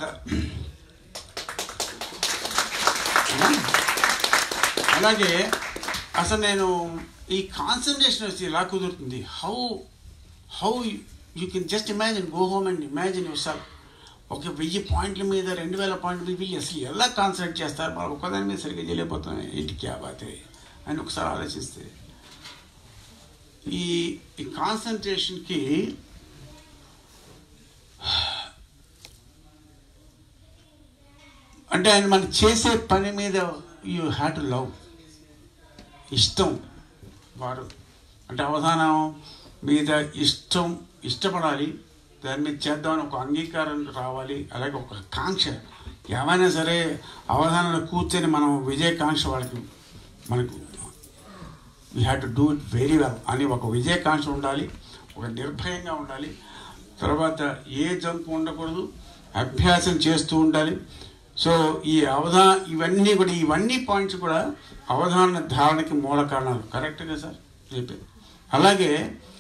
అలాగే అసలు నేను ఈ కాన్సన్ట్రేషన్ వచ్చి ఎలా కుదురుతుంది how how you can just imagine go home and imagine your self ఒక వెయ్యి పాయింట్ల మీద రెండు వేల పాయింట్ల మీద వీళ్ళు అసలు ఎలా కాన్సన్ట్రేట్ చేస్తారు వాళ్ళు ఒక్కదాని మీద సరిగ్గా చేయలేకపోతున్నాయి ఇంటికి బాతే అని ఒకసారి ఆలోచిస్తే ఈ ఈ కాన్సన్ట్రేషన్కి అంటే ఆయన మనం చేసే పని మీద యూ హ్యావ్ టు లవ్ ఇష్టం వారు అంటే అవధానం మీద ఇష్టం ఇష్టపడాలి దాని మీద చేద్దామని ఒక అంగీకారం రావాలి అలాగే ఒక కాంక్ష ఏమైనా సరే అవధానంలో కూర్చొని మనం విజయకాంక్ష వాళ్ళకి మనకు we have to do it very well అని ఒక విజయకాంక్ష ఉండాలి ఒక నిర్భయంగా ఉండాలి తర్వాత ఏ జంకు ఉండకూడదు అభ్యాసం చేస్తూ ఉండాలి సో ఈ అవధా ఇవన్నీ కూడా ఇవన్నీ పాయింట్స్ కూడా అవధాన ధారణకి మూల కారణాలు కరెక్ట్గా సార్ చెప్పేది అలాగే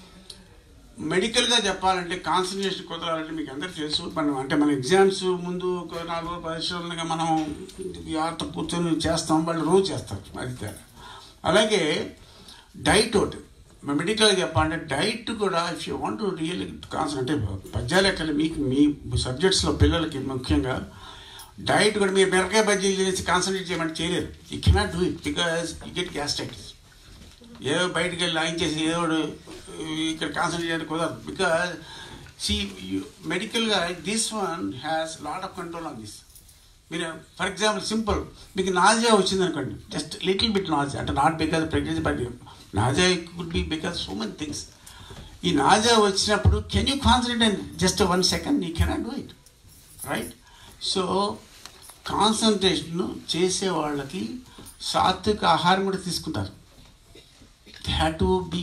మెడికల్గా చెప్పాలంటే కాన్సన్ట్రేషన్ కుదరాలంటే మీకు అందరికీ తెలుసు మనం అంటే మన ఎగ్జామ్స్ ముందు ఒక నాలుగు రోజులు పరిశీలనగా మనం ఆర్త కూర్చొని చేస్తాం వాళ్ళు రోజు చేస్తారు అది తేడా అలాగే డైట్ ఒకటి మెడికల్గా చెప్పాలంటే డైట్ కూడా if you want to real కాన్సన్ అంటే పద్యాలు ఎక్కడ మీకు మీ సబ్జెక్ట్స్లో పిల్లలకి ముఖ్యంగా డైట్ కూడా మీరు మిరకాయ బజ్జీలు చేసి కాన్సన్ట్రేట్ చేయమంటే చేయలేరు you cannot do it because you get gastritis ఏదో బయటికి వెళ్ళి లాంచ్ చేసి ఏదో ఒకటి ఇక్కడ కాన్సన్ట్రేట్ చేయడానికి కుదరదు బికాస్ సి మెడికల్గా this one has lot of control on this మీరు ఫర్ ఎగ్జాంపుల్ సింపుల్ మీకు నాజియా వచ్చింది అనుకోండి జస్ట్ లిటిల్ బిట్ నాజియా అంటే not because pregnancy but nausea could be because so many things ఈ నాజియా వచ్చినప్పుడు can you concentrate and just one second you cannot do it right so concentration చేసే వాళ్ళకి సాత్విక ఆహారం కూడా తీసుకుంటారు they have to be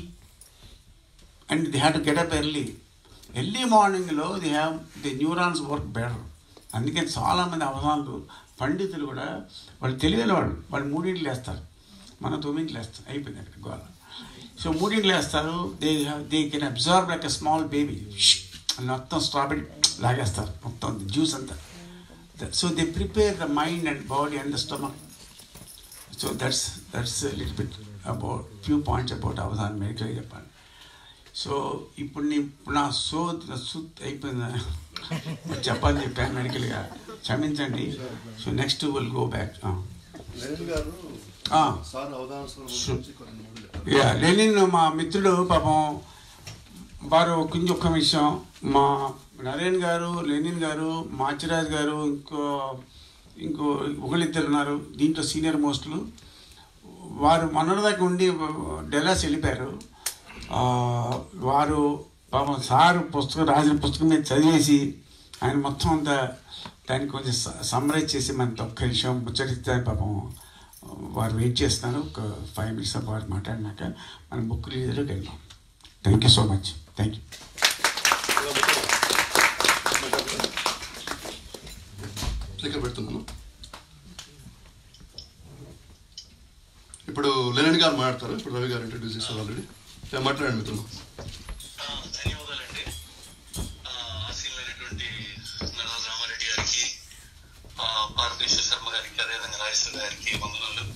and they have to get up early early మార్నింగ్లో they have the neurons work better అందుకని చాలామంది అవసరాలు పండితులు కూడా వాళ్ళు తెలియని వాళ్ళు వాళ్ళు మూడింటికి లేస్తారు మనం తొమ్మిదింటికి లేస్తాం అయిపోయింది అక్కడ గోల సో మూడింటికి లేస్తారు they they can observe like a small baby మొత్తం స్ట్రాబెరీ లాగేస్తారు మొత్తం జ్యూస్ అంతా so they prepare the mind and body and the stomach so that's that's little bit about few points about అవధాన్ మెడికల్ చెప్పాలి సో ఇప్పుడు నీ ఇప్పుడు నా సో సుత్ అయిపోయిందా చెప్పాలని చెప్పాను మెడికల్గా క్షమించండి so next will go back Lenin గారు సార్ అవధాన స్వరం గురించి కొన్ని మూడు చెప్పారు. యా లెనిన్ మా మిత్రుడు పాపం వారు కొంచెం విషయం మా నరేన్ గారు లెనిన్ గారు మాచిరాజ్ గారు ఇంకో ఇంకో ఒకళ్ళిద్దరు ఉన్నారు దీంట్లో సీనియర్ మోస్టులు వారు మొన్నటిదాకా ఉండి డెలాస్ వెళ్ళిపోయారు ఆ, వారు పాపం సారు పుస్తకం రాసిన పుస్తకం మీద చదివేసి ఆయన మొత్తం అంతా దాన్ని కొంచెం సమ్మరైజ్ చేసి మనతో ఒక్క విషయం ముచ్చటిస్తే పాపం వారు వెయిట్ చేస్తున్నారు ఒక ఫైవ్ మినిట్స్ వారు మాట్లాడినాక మనం బుక్ రీడర్కి వెళ్దాం thank you so much thank you speaker పెడుతున్నాను ఇప్పుడు లెనిన్ గారు మాట్లాడతారు ఇప్పుడు రవి గారు ఇంట్రడ్యూస్ చేస్తారు ఆల్రెడీ మాట్లాడండి మిత్రులు ఆ, ధన్యవాదాలండి ఆ, ఆశీనులైనటువంటి నరహ రామారెడ్డి గారికి ఆ, పార్వతేశ్వర శర్మ గారికి అదేవిధంగా రాజేశ్వర గారికి వందనాలు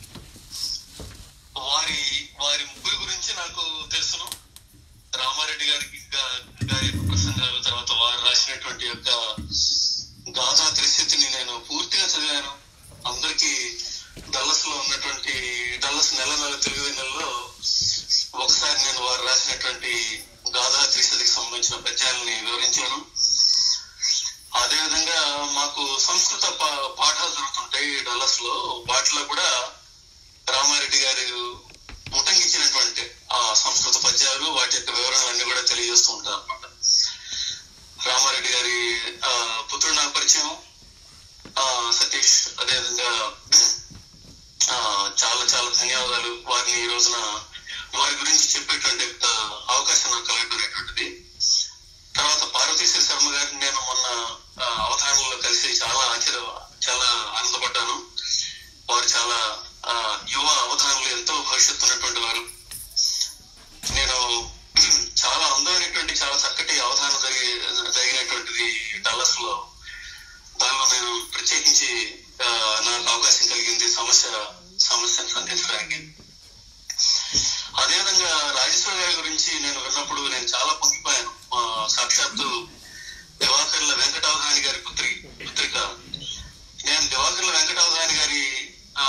వారి వారి ముగ్గురు గురించి నాకు తెలుసును రామారెడ్డి గారికి గా- గారి యొక్క ప్రసంగాలు తర్వాత వారు రాసినటువంటి యొక్క గాథా త్రిశతిని నేను పూర్తిగా చదివాను అందరికీ డల్లస్ లో ఉన్నటువంటి డల్లస్ నెల నెల తెలుగు నెలలో ఒకసారి నేను వారు రాసినటువంటి గాథా త్రిశతికి సంబంధించిన పద్యాలని వివరించాను అదేవిధంగా మాకు సంస్కృత పా- పాఠాలు జరుగుతుంటాయి డల్లస్ లో వాటిలో కూడా రామారెడ్డి గారు ఉటంకించినటువంటి ఆ సంస్కృత పద్యాలు వాటి యొక్క వివరణలన్నీ కూడా తెలియజేస్తూ ఉంటారు అనమాట రామారెడ్డి గారి ఆ, పుత్రుడు నాకు పరిచయం ఆ, సతీష్ అదేవిధంగా ఆ, చాలా చాలా ధన్యవాదాలు వారిని ఈ రోజున వారి గురించి చెప్పేటువంటి ఒక అవకాశం నాకు కలగటువంటిది తర్వాత పార్వతీశ్వర శర్మ గారిని నేను మొన్న ఆ, అవధానంలో కలిసి చాలా ఆశ్చర్య చాలా ఆనందపడ్డాను వారు చాలా ఆ, యువ అవధానంలో ఎంతో భవిష్యత్తు ఉన్నటువంటి వారు గారికి అదేవిధంగా రాజేశ్వర గారి గురించి నేను విన్నప్పుడు నేను చాలా పొంగిపోయాను ఆ, సాక్షాత్తు దివాకర్ల వెంకటావధాని గారి పుత్రి పుత్రిక నేను దివాకర్ల వెంకటావధాని గారి ఆ,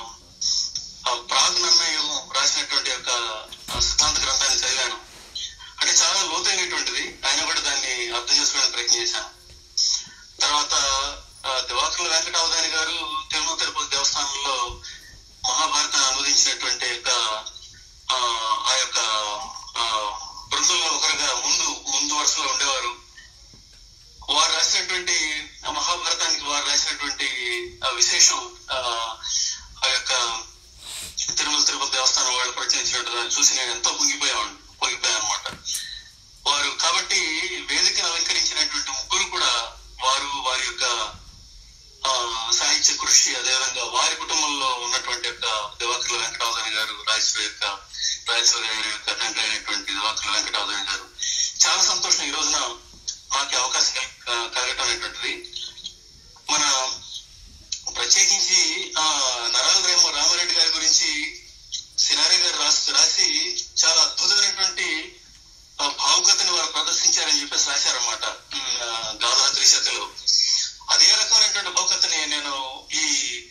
ఆ ప్రాగ్ నిర్ణయం రాసినటువంటి యొక్క ఆ సిద్ధాంత గ్రంథాన్ని చదివాను అంటే చాలా లోతైనటువంటిది ఆయన కూడా దాన్ని అర్థం చేసుకోవడానికి ప్రయత్నం చేశాను తర్వాత ఆ, దివాకర్ల వెంకటావధాని గారు తిరుమల తిరుపతి దేవస్థానంలో మహాభారతాన్ని అనువదించినటువంటి యొక్క ఆ, ఆ యొక్క ఆ, బృందంలో ఒకరుగా ముందు ముందు వరుసలో ఉండేవారు వారు రాసినటువంటి ఆ మహాభారతానికి వారు రాసినటువంటి ఆ విశేషం ఆ ఆ యొక్క తిరుమల తిరుపతి దేవస్థానం వాళ్ళు ప్రచురించినట్టు దాన్ని చూసి నేను ఎంతో పొంగిపోయాను పొంగిపోయాను అనమాట వారు కాబట్టి వేదికను అలంకరించినటువంటి ముగ్గురు కూడా వారు వారి యొక్క ఆ, సాహిత్య కృషి అదేవిధంగా వారి కుటుంబంలో ఉన్నటువంటి యొక్క దివాకర్ల వెంకటావధాని గారు రాజేశ్వరి యొక్క రాజేశ్వరి గారి యొక్క తండ్రి అయినటువంటి దివాకర్ల వెంకటావధాని గారు చాలా సంతోషం ఈ రోజున మాకు ఈ అవకాశం కల- కలగటం అనేటువంటిది మన ప్రత్యేకించి ఆ నరాల రేమ రామారెడ్డి గారి గురించి సినారి గారు రాసి రాసి చాలా అద్భుతమైనటువంటి ఆ, భావుకతని వారు ప్రదర్శించారని చెప్పేసి రాశారన్నమాట ఉమ్, ఆ, గాథా త్రిశతిలో అదే రకమైనటువంటి భావుకతని నేను ఈ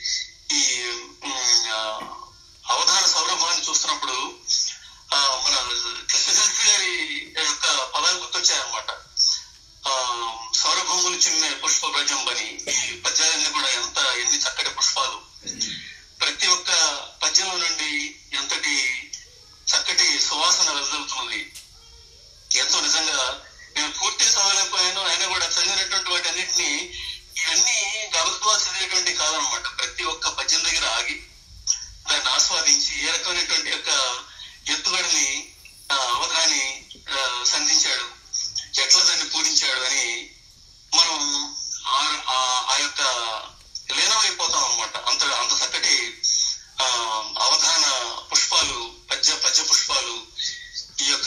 ఈ ఉమ్, ఆ, అవధాన సౌరభాన్ని చూస్తున్నప్పుడు ఆ, మన కృష్ణశాస్త్రి గారి యొక్క పదాలు గుర్తొచ్చాయన్నమాట ఆ సౌరభంగులు చిమ్మే పుష్ప ప్రజంబని ఈ పద్యాలన్నీ కూడా ఎంత ఎన్ని చక్కటి పుష్పాలు ప్రతి ఒక్క పద్యంలో నుండి ఎంతటి చక్కటి సువాసన వెదజల్లుతున్నది ఎంతో నిజంగా నేను పూర్తిగా చదవలేకపోయాను అయినా కూడా చదివినటువంటి వాటి అన్నింటినీ ఇవన్నీ గబగబా చదివేటువంటి కాదనమాట ప్రతి ఒక్క పద్యం దగ్గర ఆగి దాన్ని ఆస్వాదించి ఏ రకమైనటువంటి యొక్క ఎత్తుగడని ఆ, అవధాని ఆ, సంధించాడు ఎట్లా దాన్ని పూరించాడు అని మనం ఆ- ఆ- ఆ యొక్క లీనమైపోతాం అనమాట అంత అంత చక్కటి ఆ, అవధాన పుష్పాలు పద్య పద్య పుష్పాలు ఈ యొక్క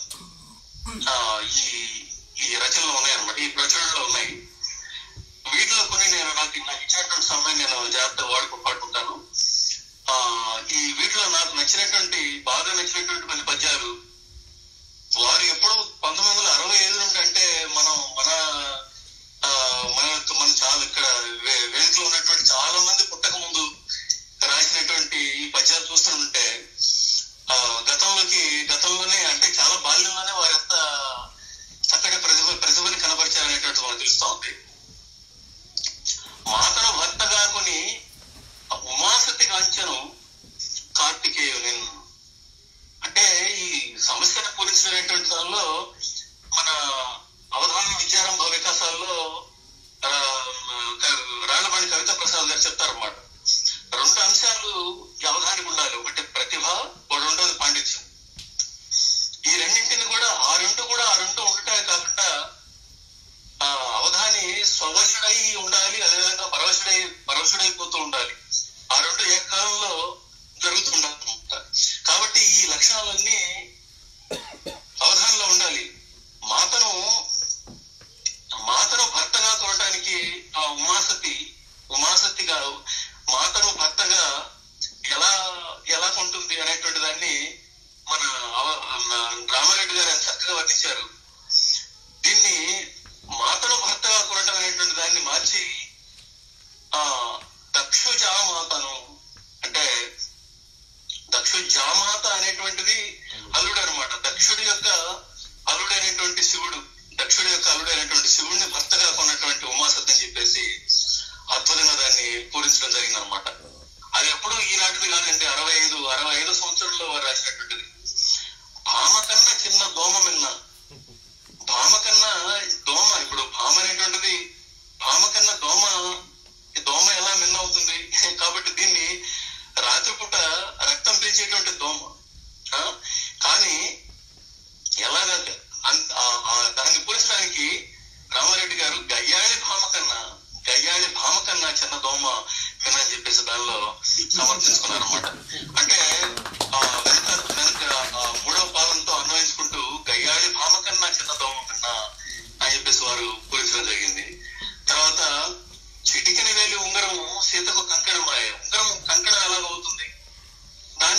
ఆ, ఈ ఈ రచనలో ఉన్నాయన్నమాట ఈ ప్రచురణలో ఉన్నాయి వీటిలో కొన్ని నేను నాకు నాకు ఇచ్చినటువంటి సమయం నేను జాగ్రత్తగా వాడుకో పాడుకుంటాను ఆ ఈ వీటిలో నాకు నచ్చినటువంటి బాగా నచ్చినటువంటి కొన్ని పద్యాలు వారు ఎప్పుడు పంతొమ్మిది వందల అరవై ఐదు నుండి అంటే మనం మన ఆ, మన యొక్క మన చాలా ఇక్కడ వే- వేదికలో ఉన్నటువంటి చాలా మంది పుట్టక ముందు రాసినటువంటి ఈ పద్యాలు చూస్తుంటే ఆ, గతంలోకి గతంలోనే అంటే చాలా బాల్యంలోనే వారు ఎంత చక్కటి ప్రతిభ ప్రతిభని కనపరిచారనేటువంటి మనకు తెలుస్తా ఉంది మాతను భర్త కాకుని ఉమాసతి కాంచను కార్తికేయుని అంటే ఈ సమస్యను పూరించినటువంటి దానిలో మన అవధాన విద్యారంభ వికాసాల్లో ఆ, క- రాళ్లబండి కవితా ప్రసాద్ గారు చెప్తారన్నమాట రెండు అంశాలు ఈ అవధానికి ఉండాలి ఒకటి ప్రతిభ రెండోది పాండిత్యం ఈ రెండింటిని కూడా ఆ రెండు కూడా ఆ రెండు ఉండటమే కాకుండా ఆ అవధాని స్వవశుడై ఉండాలి అదేవిధంగా పరవశుడై పరవశుడైపోతూ ఉండాలి ఆ రెండు ఏకకాలంలో జరుగుతుండాలి కాబట్టి ఈ లక్షణాలన్నీ అవధానంలో ఉండాలి మాతను మాతను భర్తగా కొనడానికి ఆ ఉమాసతి ఉమాసతిగా మాతను భర్తగా ఎలా ఎలా ఉంటుంది అనేటువంటి దాన్ని మన అవ- మన రామారెడ్డి గారు ఎంత చక్కగా వర్ణించారు దీన్ని మాతను భర్తగా కొనడం అనేటువంటి దాన్ని మార్చి ఆ దక్షు జామాతను అంటే దక్షు జామాత అనేటువంటిది అల్లుడు అనమాట దక్షుడి యొక్క అల్లుడైనటువంటి శివుడు దక్షుడి యొక్క అల్లుడైనటువంటి శివుడిని భర్తగా కొన్నటువంటి ఉమాసత్ అని చెప్పేసి అద్భుతంగా దాన్ని పూరించడం జరిగింది అనమాట అది ఎప్పుడు ఈనాటిది కాదండి అరవై ఐదు అరవై ఐదు సంవత్సరంలో వారు రాసినటువంటిది భామ కన్నా చిన్న దోమ మిన్న భామ కన్నా దోమ ఇప్పుడు భామ అనేటువంటిది భామ కన్నా దోమ ఈ దోమ ఎలా మిన్న అవుతుంది కాబట్టి దీన్ని రాత్రిపూట రక్తం పీల్చేటువంటి దోమ ఆ? కానీ ఎలాగ అన్- ఆ- ఆ దాన్ని పూరించడానికి రామారెడ్డి గారు గయ్యాళి భామ కన్నా గయ్యాళి భామ కన్నా చిన్న దోమ వినని చెప్పేసి దానిలో సమర్థించుకున్నారు అనమాట అంటే ఆ వెనక వెనక ఆ మూడవ పాదంతో అన్వయించుకుంటూ గయ్యాళి భామ కన్నా చిన్న దోమ కన్నా అని చెప్పేసి వారు పూరించడం జరిగింది తర్వాత చిటికిన వేలి ఉంగరం సీతకు కంకణమాయ ఉంగరం కంకణం ఎలాగవుతుంది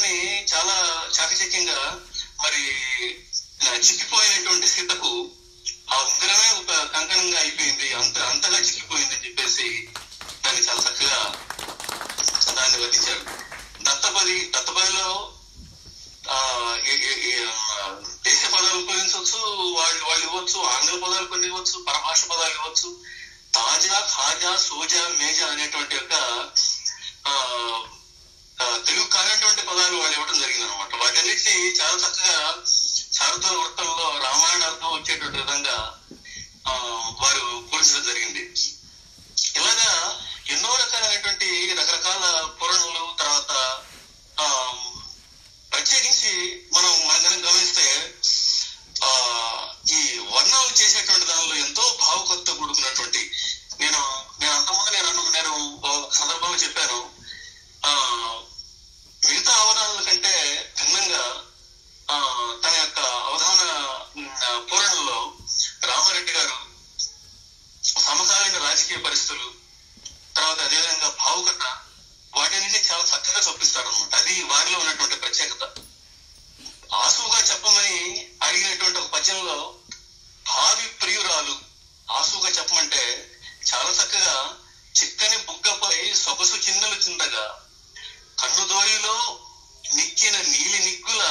చాకచక్యంగా మరి నా చిక్కిపోయినటువంటి సీతకు ఆ ఉంగరమే ఒక కంకణంగా అయిపోయింది అంత అంతగా చిక్కిపోయింది అని చెప్పేసి దాన్ని చాలా చక్కగా దాన్ని వర్ణించారు దత్తపది దత్తపదిలో ఆ, ఈ- ఈ- ఈ, ఆ, దేశ పదాలు ఉపయోగించవచ్చు వాళ్ళు వాళ్ళు ఇవ్వచ్చు ఆంగ్ల పదాలు కొన్ని ఇవ్వచ్చు పరభాష పదాలు ఇవ్వచ్చు తాజా ఖాజా సోజా మేజా అనేటువంటి యొక్క ఆ, ఆ, తెలుగు కానటువంటి పదాలు వాళ్ళు ఇవ్వడం జరిగింది అనమాట వాటన్నిటిని చాలా చక్కగా శారద వృత్తంలో రామాయణ అర్థం వచ్చేటువంటి విధంగా ఆ, వారు కూర్చడం జరిగింది ఇలాగా ఎన్నో రకాలైనటువంటి రకరకాల పురాణాలు తర్వాత ఆ, ప్రత్యేకించి మనం మనం కనుక గమనిస్తే ఆ ఈ వర్ణాలు చేసేటువంటి దానిలో ఎంతో భావుకతతో కూడుకున్నటువంటి నేను నేను అంతకుముందు నేను అను- నేను ఒక సందర్భంలో చెప్పాను ఆ మిగతా అవధానాల కంటే భిన్నంగా ఆ తన యొక్క అవధాన ఉమ్, పూరణలో రామారెడ్డి గారు సమకాలీన రాజకీయ పరిస్థితులు తర్వాత అదేవిధంగా భావుకత వాటిని చాలా చక్కగా చొప్పిస్తాడు అనమాట అది వారిలో ఉన్నటువంటి ప్రత్యేకత ఆసువుగా చెప్పమని అడిగినటువంటి ఒక పద్యంలో భావి ప్రియురాలు ఆసువుగా చెప్పమంటే చాలా చక్కగా చిక్కని బుగ్గపై సొగసు చిన్నలు చిందగా కన్నుదోయిలో నిక్కిన నీలి నిగ్గుల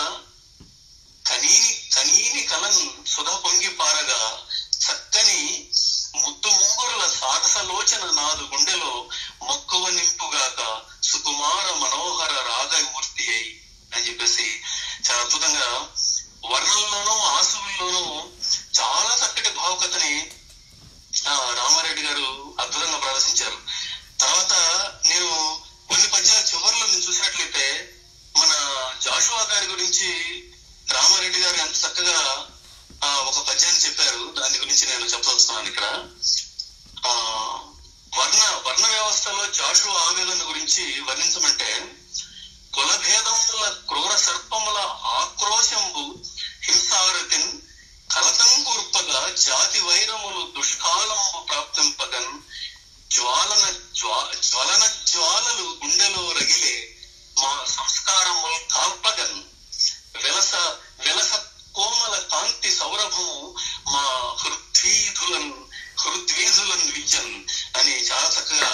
కనీని కనీని కలన్ సుధా పొంగి పారగా చక్కని ముద్దు ముంగురుల సారసలోచన నాదు గుండెలో మక్కువ నింపుగాక సుకుమార మనోహర రాగమూర్తి అయి అని చెప్పేసి చాలా అద్భుతంగా వర్ణంలోనూ ఆసువుల్లోనూ చాలా చక్కటి భావుకతని ఆ, రామారెడ్డి గారు అద్భుతంగా ప్రదర్శించారు తర్వాత నేను కొన్ని పద్యాల చివరిలో నేను చూసినట్లయితే మన జాషువా గారి గురించి రామారెడ్డి గారు ఎంత చక్కగా ఆ, ఒక పద్యాన్ని చెప్పారు దాని గురించి నేను చెప్పదలుచుకున్నాను ఇక్కడ ఆ వర్ణ వర్ణ వ్యవస్థలో జాషువా ఆవేదన గురించి వర్ణించమంటే కులభేదముల క్రూర సర్పముల ఆక్రోశంబు హింసారతిన్ కలతం కూర్పగా జాతి వైరములు దుష్కాలంబు ప్రాప్తింపగన్ జ్వాలన జ్వా జ్వలన జ్వాలలు గుండెలో రగిలే మా సంస్కారములు కాల్పగన్ విలస విలస కోమల కాంతి సౌరభము మా హృద్వీధులన్ హృద్వీధులన్ విచ్చన్ అని చాలా చక్కగా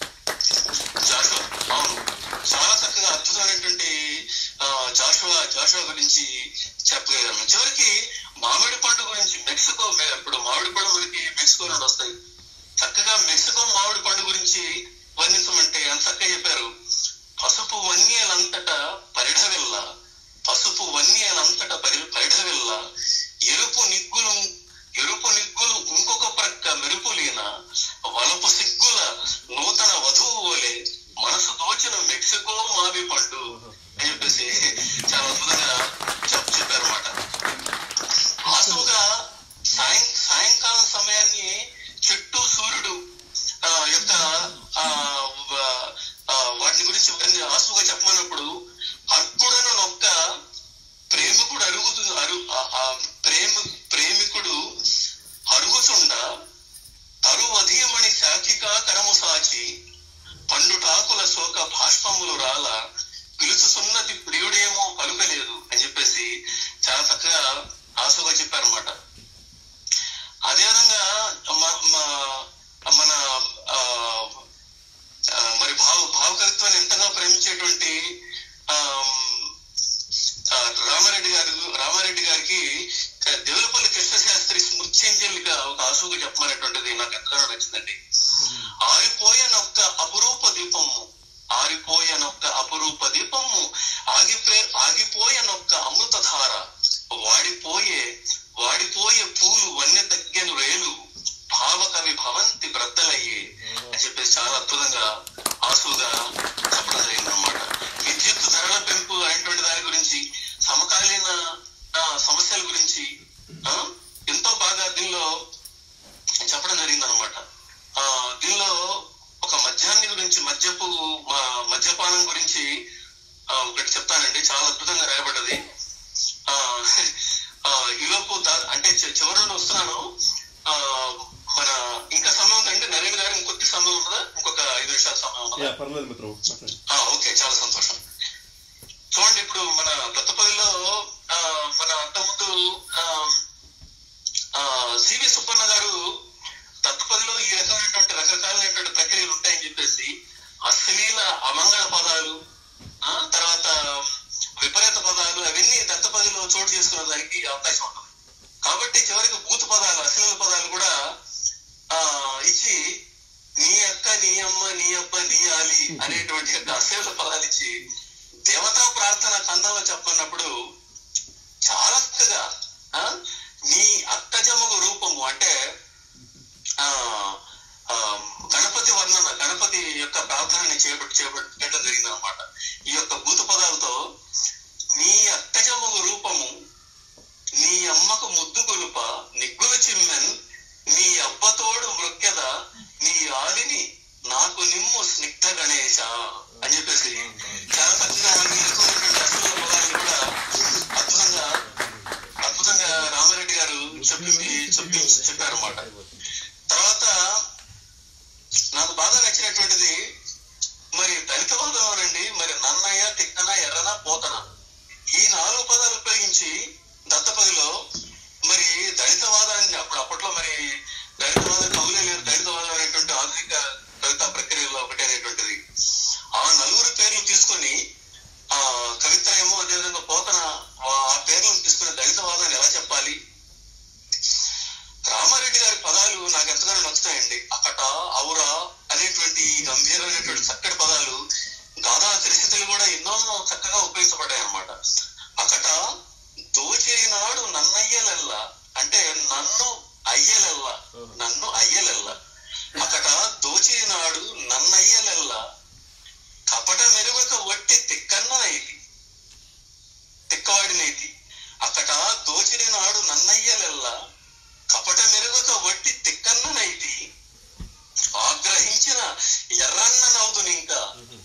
జాషువా అవును చాలా చక్కగా అద్భుతమైనటువంటి ఆ, జాషువా జాషువా గురించి చెప్పగలిగాము చివరికి మామిడి పండు గురించి మెక్సికో మే- ఇప్పుడు మామిడి పండు మనకి మెక్సికో నుండి వస్తాయి చక్కగా మెక్సికో మామిడి పండు గురించి వర్ణించమంటే ఎంత చక్కగా చెప్పారు పసుపు వన్యలంతటా పరిఢవిల్ల పసుపు వన్యలంతట పరి పరిఢవిల్ల ఎరుపు నిగ్గులు ఎరుపు నిగ్గులు ఇంకొక ప్రక్క మెరుపులీన వలపు సిగ్గుల నూతన వధువు వలె మనసు దోచిన మెక్సికో మావి పండు అని చెప్పేసి చాలా అద్భుతంగా చెప్పు చెప్పారన్నమాట ఆసుగా సాయం సాయంకాలం సమయాన్ని చెట్టు సూర్యుడు ఆ, యొక్క ఆ, వ- ఆ, వాటిని గురించి వారిని ఆసుగా చెప్పమన్నప్పుడు అర్కుడను నొక్క ప్రేమికుడు అరుగుతు అరు ఆ- ఆ ప్రేమ ప్రేమికుడు అరుగుతుండ తరువధీయమణి శాఖికా కరము సాచి పండుటాకుల శోక భాష్పములు రాల పిలుచుతున్నది ప్రియుడేమో పలుకలేదు అని చెప్పేసి చాలా చక్కగా ఆసుగా చెప్పారన్నమాట అదేవిధంగా మ- మ- మన ఆ, ఆ, మరి భావ భావకవిత్వాన్ని ఎంతగా ప్రేమించేటువంటి ఆమ్, ఆ, రామారెడ్డి గారు రామారెడ్డి గారికి దేవులపల్లి కృష్ణశాస్త్రి స్మృత్యంజలిగా ఒక ఆసుగా చెప్పమనేటువంటిది నాకు ఎంతగానో నచ్చిందండి ఆరిపోయనొక్క అపురూప దీపము ఆరిపోయనొక్క అపురూప దీపము ఆగిపో ఆగిపోయనొక్క అమృతధార వాడిపోయే వాడిపోయే పూలు వన్య తగ్గెను రేలు భావకవి భవంతి బ్రద్దలయ్యే అని చెప్పేసి చాలా అద్భుతంగా ఆసుగా చెప్పడం జరిగిందనమాట విద్యుత్ ధరల పెంపు అనేటువంటి దాని గురించి సమకాలీన ఆ, సమస్యల గురించి ఆ, ఎంతో బాగా దీనిలో చెప్పడం జరిగిందనమాట ఆ దీనిలో ఒక మద్యాన్ని గురించి మద్యపు మా- మద్యపానం గురించి ఆ, ఒకటి చెప్తానండి చాలా అద్భుతంగా రాయబడ్డది ఆ ఆ, ఈలోపు దా- అంటే చి- చివరిలో వస్తున్నాను ఆ మన ఇంకా సమయం ఉందండి నరేంద్ర గారు ఇంకొద్ది సమయం ఉన్నదా ఇంకొక ఐదు నిమిషాల సమయం ఉన్నదా యా పర్లేదు మిత్రం మాట్లాడండి ఆ, ఓకే చాలా సంతోషం చూడండి ఇప్పుడు మన దత్తపల్లిలో అవకాశం ఉంటుంది కాబట్టి చివరికి బూత్ పదాలు అశ్లీల పదాలు కూడా ఆ ఇచ్చి నీ అక్క నీ అమ్మ నీ అబ్బ నీ ఆలి అనేటువంటి యొక్క అశ్లీల పదాలు ఇచ్చి దేవతా ప్రార్థన కందంలో చెప్పన్నప్పుడు చాలా చక్కగా ఆ, నీ అక్కజముగు రూపము అంటే ఆ ఆ, గణపతి వర్ణన గణపతి యొక్క ప్రార్థనని చేపట్టి చేపట్టడం జరిగింది అనమాట ఈ యొక్క భూత పదాలతో నీ అక్కజముగు రూపము నీ అమ్మకు ముద్దు కొలుప నిగ్గులు చిమ్మెన్ నీ అబ్బతోడు మృక్కెద నీ ఆలిని నాకు నిమ్ము స్నిగ్ధ గణేశ అని చెప్పేసి చాలా చక్కగా ఈ రకమైనటువంటి అసలు పదాన్ని కూడా అద్భుతంగా అద్భుతంగా రామారెడ్డి గారు చెప్పింది చెప్పి చెప్పారన్నమాట తర్వాత నాకు బాగా నచ్చినటువంటిది మరి దళిత వాదంలోనండి మరి నన్నయ్య తిక్కన ఎర్రన పోతన ఈ నాలుగు పదాలు ఉపయోగించి దత్తపదిలో మరి దళితవాదాన్ని అప్పుడు అప్పట్లో మరి దళితవాదం కవులే లేరు దళితవాదం అనేటువంటి ఆధునిక కవితా ప్రక్రియలో ఒకటి అనేటువంటిది ఆ నలుగురు పేర్లు తీసుకొని ఆ కవిత్రయము అదేవిధంగా పోతన ఆ పేర్లను తీసుకుని దళితవాదాన్ని ఎలా చెప్పాలి రామారెడ్డి గారి పదాలు నాకు ఎంతగానో నచ్చుతాయండి అకట ఔరా అనేటువంటి ఈ గంభీరమైనటువంటి చక్కటి పదాలు గాథా త్రిశతులు కూడా ఎన్నో చక్కగా ఉపయోగించబడ్డాయి అన్నమాట అకట దోచేనాడు నన్నయ్యలెల్ల అంటే నన్ను అయ్యలెల్ల నన్ను అయ్యలెల్ల అకట దోచేనాడు నన్నయ్యలెల్ల కపట మెరుగక వట్టి తిక్కన్ననైతి తిక్కవాడినైతి అకట దోచిరి నాడు నన్నయ్యలెల్ల కపట మెరుగుక వట్టి తిక్కన్ననైతి ఆగ్రహించిన ఎర్రన్న నవ్వుదునింకా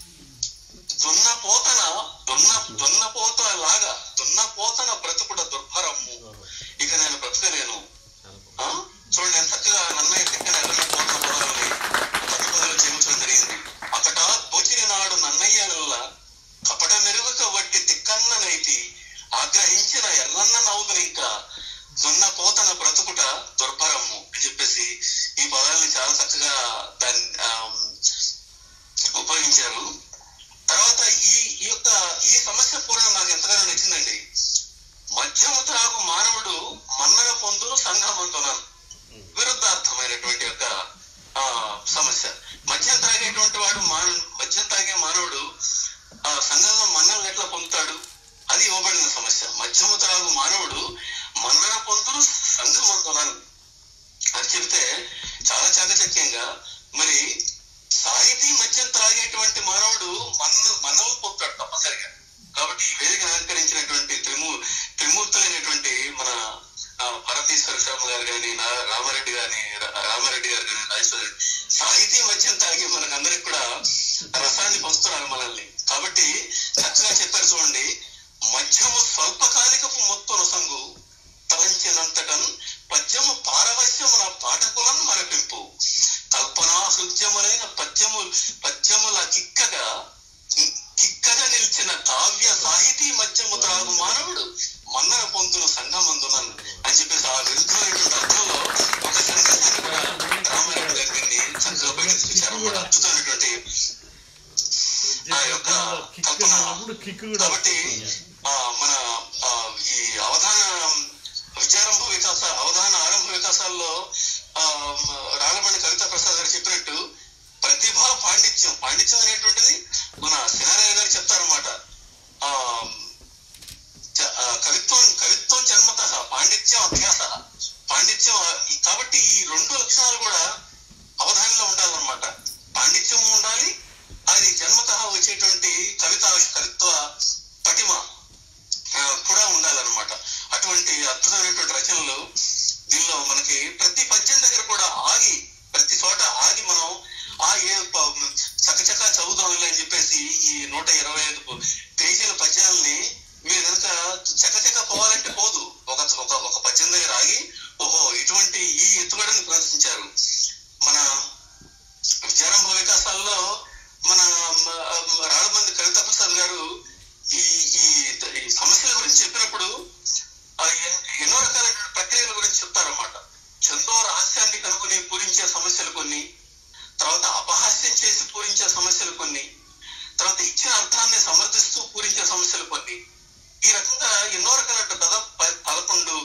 దున్నపోతన దున్న దున్నపోత లాగా దున్నపోతన బ్రతుకుట దుర్భరము ఇక నేను బ్రతకలేను ఆ? చూడండి ఎంత చక్కగా నన్నయ్య తిక్కన ఎర్రన్న పోతన పదాలని పదపదలు చేయించడం జరిగింది అకట దోచిరి నాడు నన్నయ్యలల్లా కపట మెరుగుక వట్టి తిక్కన్ననైతి ఆగ్రహించిన ఎర్రన్న నవ్వుదునింకా దున్న పోతన బ్రతుకుట దుర్భరము అని చెప్పేసి ఈ పదాలని చాలా చక్కగా దాన్ని ఆమ్, ఉపయోగించారు తర్వాత ఈ ఈ యొక్క ఈ సమస్య పూర్ణ నాకు ఎంతగానో నచ్చిందండి మధ్యము త్రాగు మానవుడు మన్నన పొందును సంఘమంతునను విరుద్ధార్థమైనటువంటి యొక్క ఆ సమస్య మద్యం తాగేటువంటి వాడు మాన మద్యం తాగే మానవుడు ఆ సంఘంలో మన్నలు ఎట్లా పొందుతాడు అది ఇవ్వబడిన సమస్య మధ్యము త్రాగు మానవుడు మన్నన పొందును సంఘమంతునను అని చెబితే చాలా చాకచక్యంగా మరి సాహితీ మద్యం త్రాగేటువంటి మానవుడు మన మనవు పొందుతాడు తప్పనిసరిగా కాబట్టి ఈ వేదిక అలంకరించినటువంటి త్రిమూ త్రిమూర్తులైనటువంటి మన ఆ, భరతీశ్వర శర్మ గారు కానీ రామారెడ్డి గాని రా- రామారెడ్డి గారు కానీ రాజేశ్వర గారు సాహితీ మద్యం తాగి మనకందరికి కూడా రసాన్ని పంచుతున్నారు మనల్ని కాబట్టి చక్కగా చెప్పారు చూడండి మద్యము స్వల్పకాలికపు మొత్తం రసంగు తలంచినంతటన్ పద్యము పారవశ్యము నా పాఠకులను మరపింపు కల్పనా హృద్యములైన పద్యము పద్యముల కిక్కగా కిక్కగా నిలిచిన కావ్య సాహితీ మధ్యము త్రాగు మానవుడు మన్నన పొందును సంఘమందునను అని చెప్పేసి ఆ విరుద్ధమైనటువంటి అర్థంలో ఒక సందేశాన్ని కూడా రామారెడ్డి గారి దీన్ని చక్కగా బయటకు తెచ్చారు అన్నమాట. అద్భుతమైనటువంటి ఆ యొక్క కిక్ కల్పన అన్నప్పుడు కిక్ కూడా కాబట్టి ఆ, మన ఆ, ఈ అవధాన విచారంభ వికాస అవధాన ఆరంభ వికాసాల్లో ఆ, మ- రాళ్ళబండి కవితా ప్రసాద్ గారు చెప్పినట్టు ప్రతిభ పాండిత్యం పాండిత్యం అనేటువంటిది మన సినారాయ గారు చెప్తారన్నమాట ఆ జ- ఆ, కవిత్వం కవిత్వం జన్మత పాండిత్యం అభ్యాస పాండిత్యం ఆ- ఈ- కాబట్టి ఈ రెండు లక్షణాలు కూడా అవధానంలో ఉండాలన్నమాట పాండిత్యము ఉండాలి అది జన్మత వచ్చేటువంటి కవిత కవిత్వ పటిమ ఆ, కూడా ఉండాలన్నమాట అటువంటి అద్భుతమైనటువంటి రచనలు దీనిలో మనకి ప్రతి పద్యం దగ్గర కూడా ఆగి ప్రతి చోట ఆగి మనం ఆ ఏ ప- చకచక చదువుదాంలే అని చెప్పేసి ఈ నూట ఇరవై ఐదు పేజీల పద్యాలని మీరు కనుక చకచక పోవాలంటే పోదు ఒక ఒక ఒక పద్యం దగ్గర ఆగి ఓహో ఇటువంటి ఈ ఎత్తుగడని ప్రదర్శించారు మన విచారంభ వికాసాల్లో మన మ- రాళ్ళమంది కవితా ప్రసాద్ గారు ఈ ఈ ఈ సమస్యల గురించి చెప్పినప్పుడు ఆ ఎన్- ఎన్నో రకాలైన ప్రక్రియల గురించి చెప్తారన్నమాట చందో రహస్యాన్ని కనుగొని పూరించే సమస్యలు కొన్ని తర్వాత అపహాస్యం చేసి పూరించే సమస్యలు కొన్ని తర్వాత ఇచ్చిన అర్థాన్ని సమర్థిస్తూ పూరించే సమస్యలు కొన్ని ఈ రకంగా ఎన్నో రకాల పద ప- పదకొండు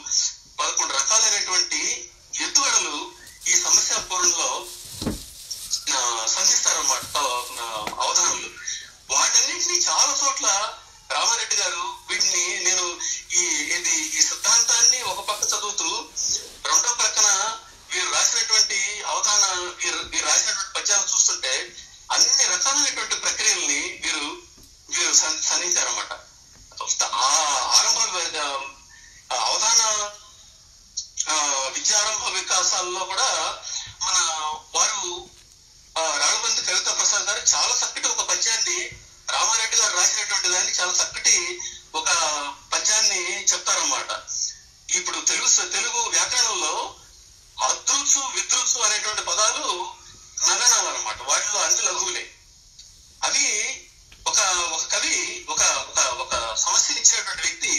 విలాసాల్లో కూడా మన వారు ఆ, రాళ్ళబంతి కవిత ప్రసాద్ గారు చాలా చక్కటి ఒక పద్యాన్ని రామారెడ్డి గారు రాసినటువంటి దాన్ని చాలా చక్కటి ఒక పద్యాన్ని చెప్తారన్నమాట ఇప్పుడు తెలుగు తెలుగు వ్యాకరణంలో అదృచు విదృచు అనేటువంటి పదాలు నగనాలు అనమాట వాటిలో అన్ని లఘువులే అవి ఒక ఒక కవి ఒక ఒక ఒక సమస్యని ఇచ్చినటువంటి వ్యక్తి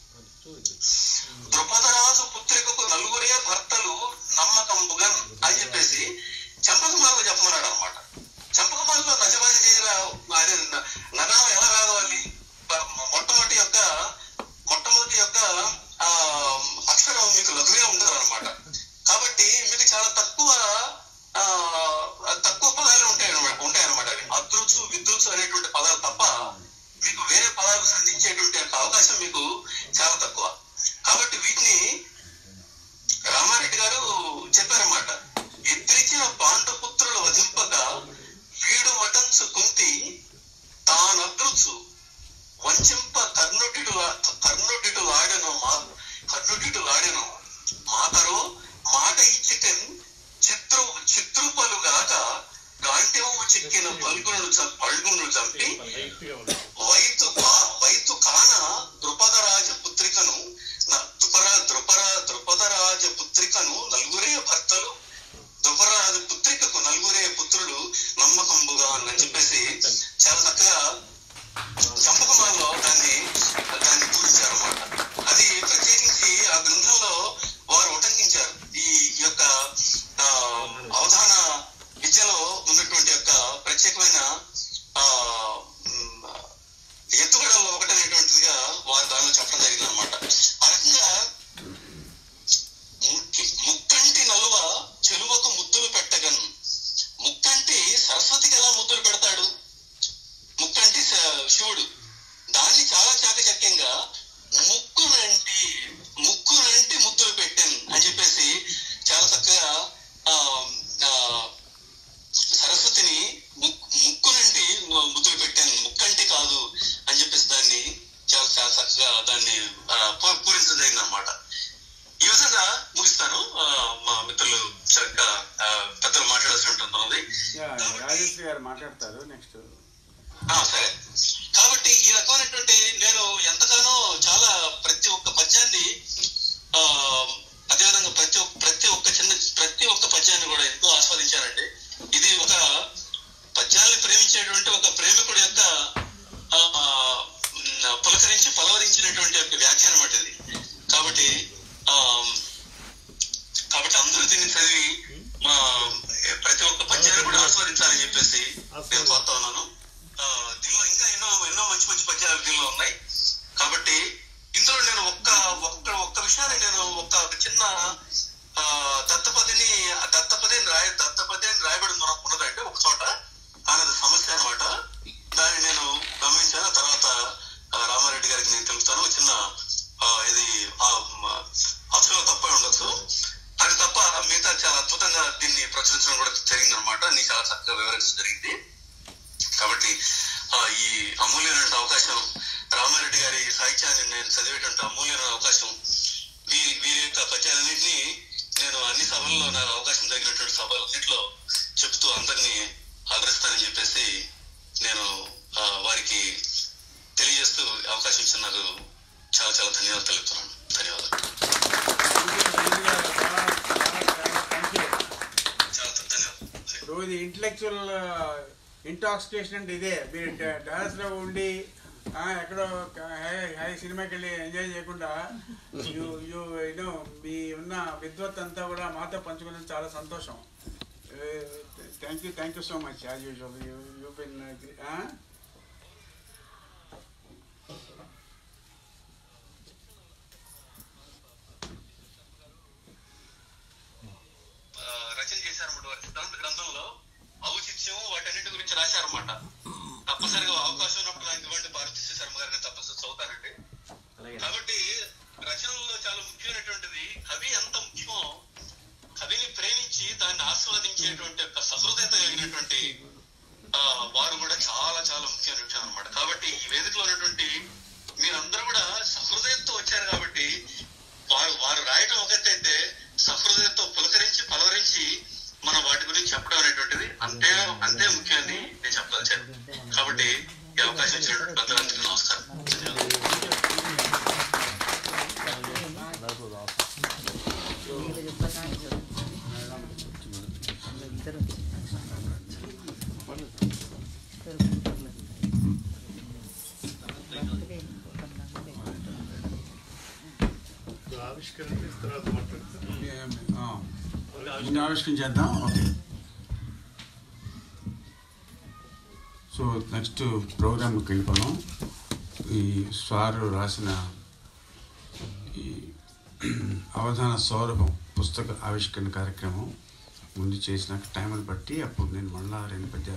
ద్రుపదరాజు పుత్రికకు నలుగురే భర్తలు నమ్మకంబుగన్ అని చెప్పేసి చంపకమాలలో చెప్పమన్నాడు అనమాట చంపకమాలలో నజమాజ చేసిన అదే న- నగరం ఎలా రావాలి ప- మొట్టమొదటి యొక్క మొట్టమొదటి యొక్క ఆ అక్షరం మీకు లఘువే ఉంటారు అనమాట కాబట్టి మీకు చాలా తక్కువ ఆ తక్కువ పదాలు ఉంటాయి అనమాట ఉంటాయి అనమాట అవి అదృచు విద్రుచు అనేటువంటి పదాలు తప్ప మీకు వేరే పదాలు సంధించేటువంటి యొక్క అవకాశం మీకు చాలా తక్కువ కాబట్టి వీటిని రామారెడ్డి గారు చెప్పారన్నమాట ఎత్తిరిచిన పాండుపుత్రులు వధింపక వీడు మటంచు కుంతి తానద్రుచు వంచింప కర్ణుడిటు కర్ణుడిటు లాడెను మా కర్ణుడిటు లాడెను మాతరో మాట ఇచ్చిటెన్ చిత్రు చిత్రుపలుగాక గాండ్యము చిక్కిన పల్గును చం- పల్గును చంపి వైతు కా- వైతు కాన ద్రుపదరాజ పుత్రికను న- ద్రుపర ద్రుపర ద్రుపదరాజ పుత్రికను నలుగురే భర్తలు ద్రుపరాజ పుత్రికకు నలుగురే పుత్రులు నమ్మకంబుగా అని చెప్పేసి చాలా చక్కగా చంపకమాలలో దాన్ని దాన్ని పూజించారన్నమాట అది ప్రత్యేకించి ఆ గ్రంథంలో వారు ఉటంకించారు ఈ యొక్క ఆ, అవధాన విద్యలో ఉన్నటువంటి యొక్క ప్రత్యేకమైన ఆ మ్, ఎత్తుగడల్లో ఒకటనేటువంటిదిగా వారు దానిలో చెప్పడం జరిగింది అనమాట ఆ రకంగా ముక్కి- ముక్కంటి నలువ చెలువకు ముద్దులు పెట్టగన్ ముక్కంటి సరస్వతికి ఎలా ముద్దులు పెడతాడు ముక్కంటి శ- శివుడు దాన్ని చాలా చాకచక్యంగా ముక్కునంటి ముక్కునంటి ముద్దులు పెట్టాను అని చెప్పేసి చాలా చక్కగా ఆ, ఆ, సరస్వతిని ముక్కు ముక్కు నుండి ముద్దులు పెట్టాను ముక్కంటి కాదు అని చెప్పేసి దాన్ని చాలా చాలా చక్కగా దాన్ని ఆ, పూ- పూరించడం జరిగింది అనమాట ఈ విధంగా ముగిస్తాను ఆ, మా మిత్రులు చక్కగా ఆ, పెద్దలు మాట్లాడాల్సి ఉంటుంది యా, రాజశ్రీ గారు మాట్లాడతారు నెక్స్ట్ ఆ, సరే కాబట్టి ఈ రకమైనటువంటి నేను ఎంతగానో చాలా ప్రతి ఒక్క పద్యాన్ని ఆ అదేవిధంగా ప్రతి ఒక్క ప్రతి ఒక్క చిన్న ప్రతి ఒక్క పద్యాన్ని కూడా ఎంతో ఆస్వాదించానండి ఇది ఒక పద్యాన్ని ప్రేమించేటువంటి ఒక ప్రేమికుడి యొక్క ఆ, ఆ, ఉమ్, పులకరించి పలవరించినటువంటి యొక్క వ్యాఖ్యానం అన్నమాట ఇది కాబట్టి ఆ కాబట్టి అందరూ దీన్ని చదివి మా ప్రతి ఒక్క పద్యాన్ని కూడా ఆస్వాదించాలని చెప్పేసి నేను కోరుతా ఉన్నాను ఆ, దీనిలో ఇంకా ఎన్నో ఎన్నో మంచి మంచి పద్యాలు దీనిలో ఉన్నాయి కాబట్టి ఇందులో నేను ఒక్క ఒక్క ఒక్క విషయాన్ని నేను ఒక్క చిన్న ఆ, దత్తపదిని ఆ దత్తపదిని రాయ దత్తపదిని రాయబడి ఉన్న- ఉన్నదంటే ఒక చోట కానీ అది సమస్య అన్నమాట దాన్ని నేను గమనించాను తర్వాత ఆ, రామారెడ్డి గారికి నేను తెలుపుతాను ఒక చిన్న ఆ, ఇది ఆ, మ- అసలు తప్పై ఉండొచ్చు అది తప్ప మిగతా చాలా అద్భుతంగా దీన్ని ప్రచురించడం కూడా జరిగింది అనమాట నీ చాలా చక్కగా వివరించడం జరిగింది కాబట్టి ఆ, ఈ అమూల్యమైన అవకాశం రామారెడ్డి గారి సాహిత్యాన్ని నేను చదివేటువంటి అమూల్యమైన అవకాశం వీరి వీరి యొక్క పద్యాలన్నింటినీ నేను అన్ని సభల్లో నాకు అవకాశం తగినటువంటి సభలన్నింటిలో చెప్తూ అందరినీ అలరిస్తానని చెప్పేసి నేను ఆ, వారికి తెలియజేస్తూ అవకాశం ఇచ్చిన నాకు చాలా చాలా ధన్యవాదాలు తెలుపుతున్నాను ధన్యవాదాలు చాలా ధన్యవాదాలు ఇప్పుడు ఇది ఇంటలెక్చువల్ ఇంటాక్సికేషన్ అంటే ఇదే మీరు డాన్స్ లో ఉండి ఆ, ఎక్కడో హై హై సినిమాకి వెళ్ళి ఎంజాయ్ చేయకుండా యూ యూ యూనో మీ ఉన్న విద్వత్ అంతా కూడా మాతో పంచుకున్నది చాలా సంతోషం thank you thank you so much as usual you you been ఆ, రచన చేశారన్నమాట వారి సిద్ధాంత గ్రంథంలో ఔచిత్యం వాటన్నిటి గురించి రాశారన్నమాట తప్పనిసరిగా అవకాశం ఉన్నప్పుడు నాకు ఇవ్వండి భారతీయ శర్మ గారిని తప్పనిసరి చదువుతానండి కాబట్టి రచనల్లో చాలా ముఖ్యమైనటువంటిది కవి ఎంత ముఖ్యమో కవిని ప్రేమించి దాన్ని ఆస్వాదించేటువంటి యొక్క సహృదయత కలిగినటువంటి ఆ, వారు కూడా చాలా చాలా ముఖ్యమైన విషయం అనమాట కాబట్టి ఈ వేదికలో ఉన్నటువంటి మీరందరూ కూడా సహృదయంతో వచ్చారు కాబట్టి వారు వారు రాయటం ఒకటైతే సహృదయంతో పులకరించి ఆవిష్కరణ చేసిన తర్వాత మాట్లాడతాను ఆ, ముందు ఆవిష్కరించేద్దాం ఓకే సో నెక్స్ట్ ప్రోగ్రామ్కి వెళ్ళిపోదాం ఈ సార్ రాసిన ఈ అవధాన సౌరభం పుస్తక ఆవిష్కరణ కార్యక్రమం ముందు చేసినాక టైంని బట్టి అప్పుడు నేను మళ్ళా రెండు పద్యాలు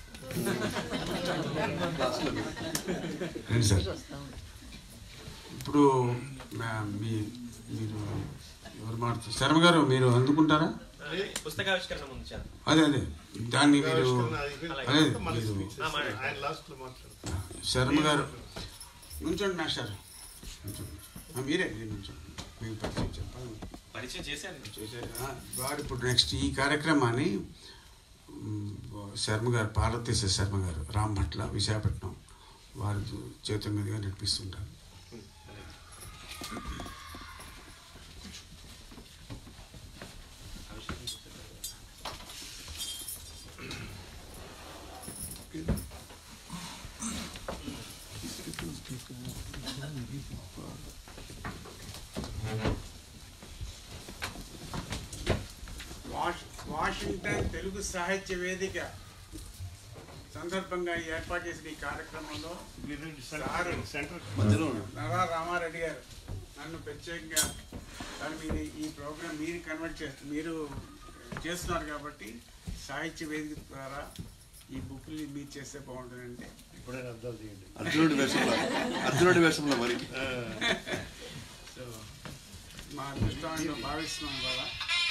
రండి సార్ ఇప్పుడు మా- మీ మీరు ఎవరు మాట్లాడుతారు శర్మ గారు మీరు అందుకుంటారా పుస్తకావిష్కరణ ముందు చాలా అదే అదే దాన్ని మీరు ఆవిష్కరణ అయిపోయిన అదే తర్వాత మన మీరు speeches. ఆ, మాట్లాడండి. ఆయన లాస్ట్ లో మాట్లాడతారు శర్మ గారు నుంచోండి మాస్టర్ నుంచోండి ఆ, మీరే మీరు నుంచోండి మీకు పరిచయం చెప్పాలి పరిచయం చేశాను చేశారు. ఆ, వారు ఇప్పుడు నెక్స్ట్ ఈ కార్యక్రమాన్ని మ్, శర్మ గారు పార్వతీశ శర్మ గారు రాంభట్ల విశాఖపట్నం వారి చేతుల మీదుగా నడిపిస్తుంటారు వాష్ వాషింగ్టన్ తెలుగు సాహిత్య వేదిక సందర్భంగా ఏర్పాటు చేసిన ఈ కార్యక్రమంలో మీరు సారు. సెంటర్ నరా రామారెడ్డి గారు నన్ను ప్రత్యేకంగా దాని మీరు ఈ ప్రోగ్రామ్ మీరు కన్వర్ట్ చేస్తారు మీరు చేస్తున్నారు కాబట్టి సాహిత్య వేదిక ద్వారా ఈ బుక్ని మీరు చేస్తే బాగుంటుందంటే ఇప్పుడైనా అర్థాలు చేయండి అర్జునుడి వేషంలో అర్జునుడి వేషంలో మరి సో మా దృష్టాన్ని భావిస్తున్నాం కదా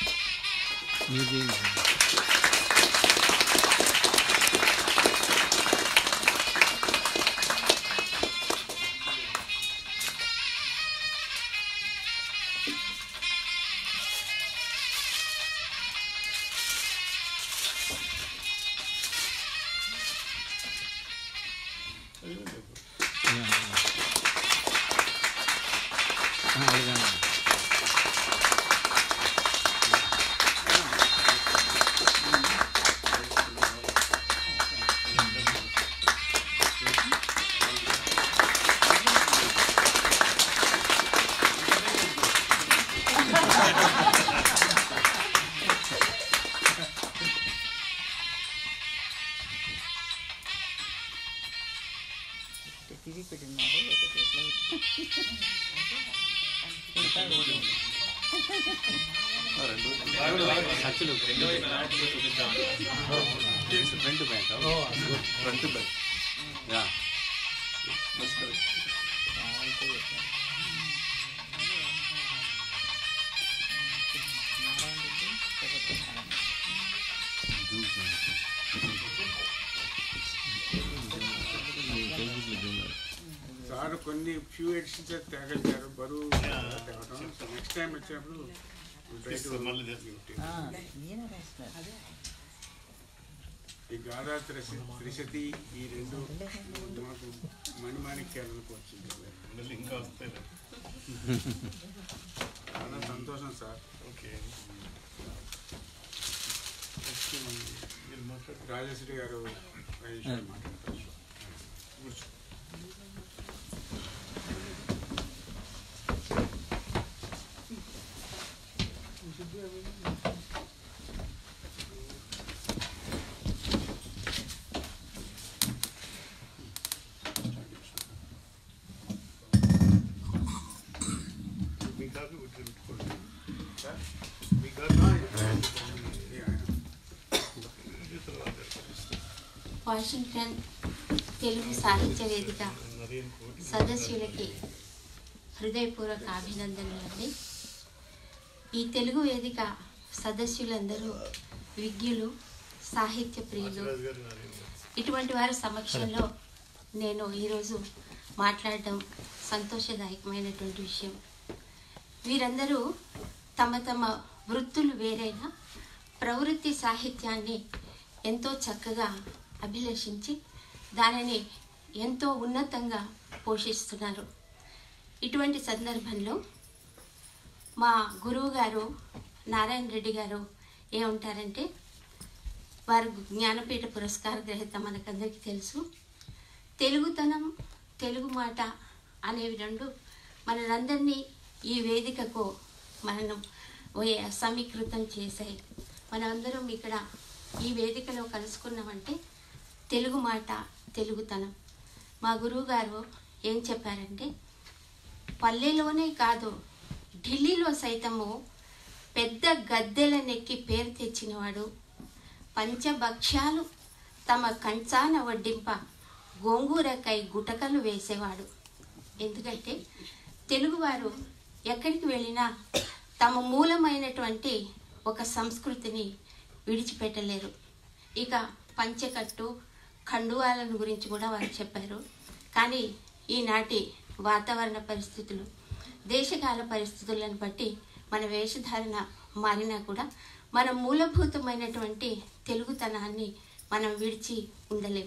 తిరిగి పెట్టినారు ఒకటి ఎట్లా ఫ్రంట్ బ్యాక్ యా సార్ కొన్ని ఫ్యూ ఎడిషన్స్ తేగలిగారు బరువు తేవడం నెక్స్ట్ టైం వచ్చినప్పుడు we'll try to- మళ్ళీ చేస్తాను. నేనే రాసినారు ఈ గాథా త్రిశ- త్రిశతి ఈ రెండు మాకు మణిమాణిక్యాలకు వచ్చింది మళ్ళీ ఇంకా వస్తాయి చాలా సంతోషం సార్ ఓకే మీరు మాట్లాడు రాజేశ్వరి గారు వైఎస్ గారు మాట్లాడతారు మీ కాపీ ఒకటి పెట్టుకోండి సార్ మీ కాపీ ఇది ఆయన. వాషింగ్టన్ తెలుగు సాహిత్య వేదిక నరేన్ కోటి సదస్సులకి హృదయపూర్వక అభినందనలండి ఈ తెలుగు వేదిక సదస్సులందరూ విజ్ఞులు సాహిత్య ప్రియులు రాజు గారు నరేన్ గారు ఇటువంటి వారి సమక్షంలో నేను ఈరోజు మాట్లాడడం సంతోషదాయకమైనటువంటి విషయం వీరందరూ తమ తమ వృత్తులు వేరైనా ప్రవృత్తి సాహిత్యాన్ని ఎంతో చక్కగా అభిలషించి దానిని ఎంతో ఉన్నతంగా పోషిస్తున్నారు ఇటువంటి సందర్భంలో మా గురువు గారు నారాయణ రెడ్డి గారు ఏమంటారంటే వారు జ్ఞానపీఠ పురస్కార గ్రహీత మనకందరికీ తెలుసు తెలుగుతనం తెలుగు మాట అనేవి రెండు మనలందరినీ ఈ వేదికకు మనం ఓ- సమీకృతం చేశాయి మనమందరం ఇక్కడ ఈ వేదికలో కలుసుకున్నామంటే తెలుగు మాట తెలుగుతనం మా గురువు గారు ఏం చెప్పారంటే పల్లెలోనే కాదు ఢిల్లీలో సైతము పెద్ద గద్దెలనెక్కి పేరు తెచ్చినవాడు పంచభక్ష్యాలు తమ కంచాన వడ్డింప గోంగూరకై గుటకలు వేసేవాడు ఎందుకంటే తెలుగువారు ఎక్కడికి వెళ్ళినా తమ మూలమైనటువంటి ఒక సంస్కృతిని విడిచిపెట్టలేరు ఇక పంచకట్టు ఖండువాలను గురించి కూడా వారు చెప్పారు కానీ ఈనాటి వాతావరణ పరిస్థితులు దేశకాల పరిస్థితులను బట్టి మన వేషధారణ మారినా కూడా మన మూలభూతమైనటువంటి తెలుగుతనాన్ని మనం విడిచి ఉండలేము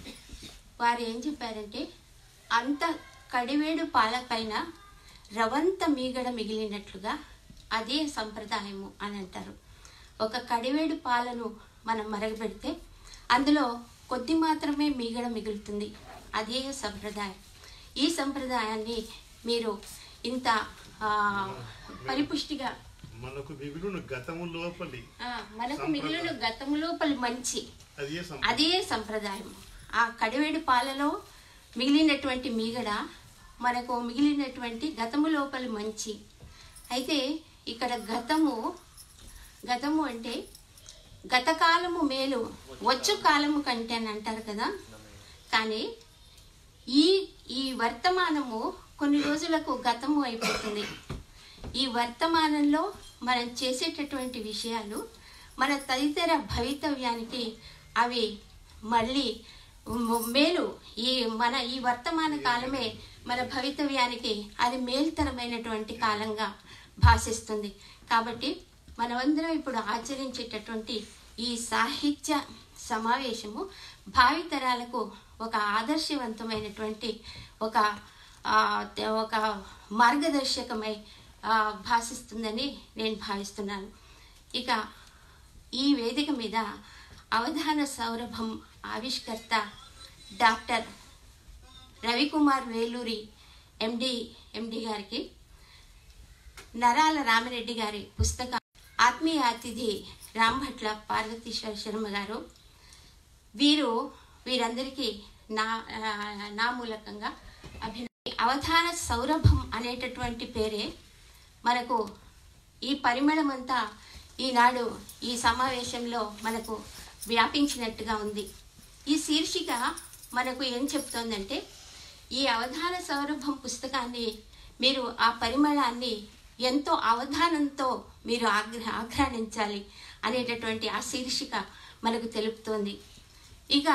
వారు ఏం చెప్పారంటే అంత కడివేడు పాలపైన రవంత మీగడ మిగిలినట్లుగా అదే సంప్రదాయము అని అంటారు ఒక కడివేడు పాలను మనం మరగబెడితే అందులో కొద్ది మాత్రమే మీగడ మిగులుతుంది అదే సంప్రదాయం ఈ సంప్రదాయాన్ని మీరు ఇంత ఆ, పరిపుష్టిగా మనకు మిగులును గతము లోపలి ఆ, మనకు మిగిలిన గతము లోపలి మంచి అదే సం- అదే సంప్రదాయం ఆ కడివేడి పాలలో మిగిలినటువంటి మీగడ మనకు మిగిలినటువంటి గతము లోపలి మంచి అయితే ఇక్కడ గతము గతము అంటే గతకాలము మేలు వచ్చు కాలము కంటే అని అంటారు కదా కానీ ఈ ఈ వర్తమానము కొన్ని రోజులకు గతము అయిపోతుంది ఈ వర్తమానంలో మనం చేసేటటువంటి విషయాలు మన తదితర భవితవ్యానికి అవి మళ్ళీ మ- మేలు ఈ మన ఈ వర్తమాన కాలమే మన భవితవ్యానికి అది మేలుతరమైనటువంటి కాలంగా భాషిస్తుంది కాబట్టి మనమందరం ఇప్పుడు ఆచరించేటటువంటి ఈ సాహిత్య సమావేశము భావితరాలకు ఒక ఆదర్శవంతమైనటువంటి ఒక ఆ, ఒక మార్గదర్శకమై ఆ, భాషిస్తుందని నేను భావిస్తున్నాను ఇక ఈ వేదిక మీద అవధాన సౌరభం ఆవిష్కర్త doctor Ravikumar Veluri MD MD గారికి నరాల రామిరెడ్డి గారి పుస్తకం ఆత్మీయ అతిథి రాంభట్ల పార్వతీశ్వర శర్మ గారు వీరు వీరందరికీ నా ఆ, నా మూలకంగా అభిన అవధాన సౌరభం అనేటటువంటి పేరే మనకు ఈ పరిమళం అంతా ఈనాడు ఈ సమావేశంలో మనకు వ్యాపించినట్టుగా ఉంది ఈ శీర్షిక మనకు ఏం చెప్తోందంటే ఈ అవధాన సౌరభం పుస్తకాన్ని మీరు ఆ పరిమళాన్ని ఎంతో అవధానంతో మీరు ఆగ్ర ఆఘ్రానించాలి అనేటటువంటి ఆ శీర్షిక మనకు తెలుపుతోంది ఇక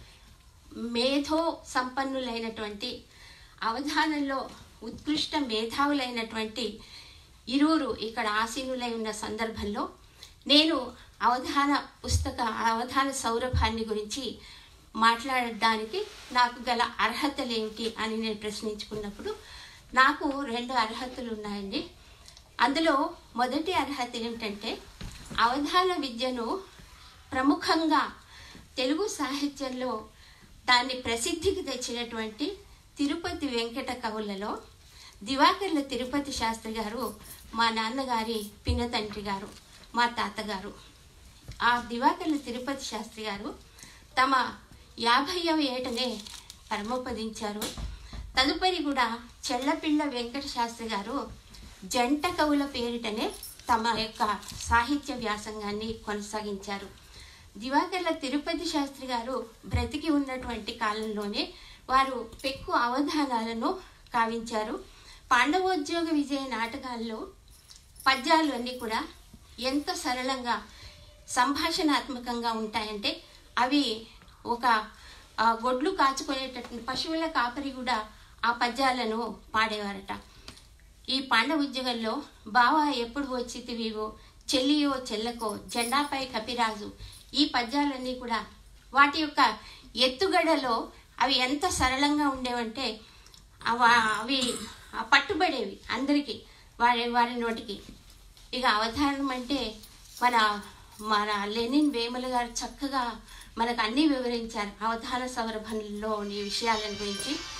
మేధో సంపన్నులైనటువంటి అవధానంలో ఉత్కృష్ట మేధావులైనటువంటి ఇరువురు ఇక్కడ ఆసీనులై ఉన్న సందర్భంలో నేను అవధాన పుస్తక అవధాన సౌరభాన్ని గురించి మాట్లాడడానికి నాకు గల అర్హతలు ఏమిటి అని నేను ప్రశ్నించుకున్నప్పుడు నాకు రెండు అర్హతలు ఉన్నాయండి అందులో మొదటి అర్హత ఏమిటంటే అవధాన విద్యను ప్రముఖంగా తెలుగు సాహిత్యంలో దాన్ని ప్రసిద్ధికి తెచ్చినటువంటి తిరుపతి వెంకట కవులలో దివాకర్ల తిరుపతి శాస్త్రి గారు మా నాన్నగారి పినతండ్రి గారు మా తాతగారు ఆ దివాకర్ల తిరుపతి శాస్త్రి గారు తమ యాభైవ ఏటనే పరమపదించారు తదుపరి కూడా చెల్లపిళ్ళ వెంకట శాస్త్రి గారు జంట కవుల పేరిటనే తమ యొక్క సాహిత్య వ్యాసంగాన్ని కొనసాగించారు దివాకర్ల తిరుపతి శాస్త్రి గారు బ్రతికి ఉన్నటువంటి కాలంలోనే వారు పెక్కు అవధానాలను కావించారు పాండవోద్యోగ విజయ నాటకాల్లో పద్యాలు అన్నీ కూడా ఎంత సరళంగా సంభాషణాత్మకంగా ఉంటాయంటే అవి ఒక ఆ, గొడ్లు కాచుకునేటటువంటి పశువుల కాపరి కూడా ఆ పద్యాలను పాడేవారట ఈ పాండవ ఉద్యోగంలో బావా ఎప్పుడు వచ్చితివివో చెల్లియో చెల్లకో జెండాపై కపిరాజు ఈ పద్యాలన్నీ కూడా వాటి యొక్క ఎత్తుగడలో అవి ఎంత సరళంగా ఉండేవంటే అవ- అవి ఆ పట్టుబడేవి అందరికీ వారి వారి నోటికి ఇక అవధానం అంటే మన మన లెనిన్ వేముల గారు చక్కగా మనకు అన్నీ వివరించారు అవధాన సౌరభంలోని విషయాలను గురించి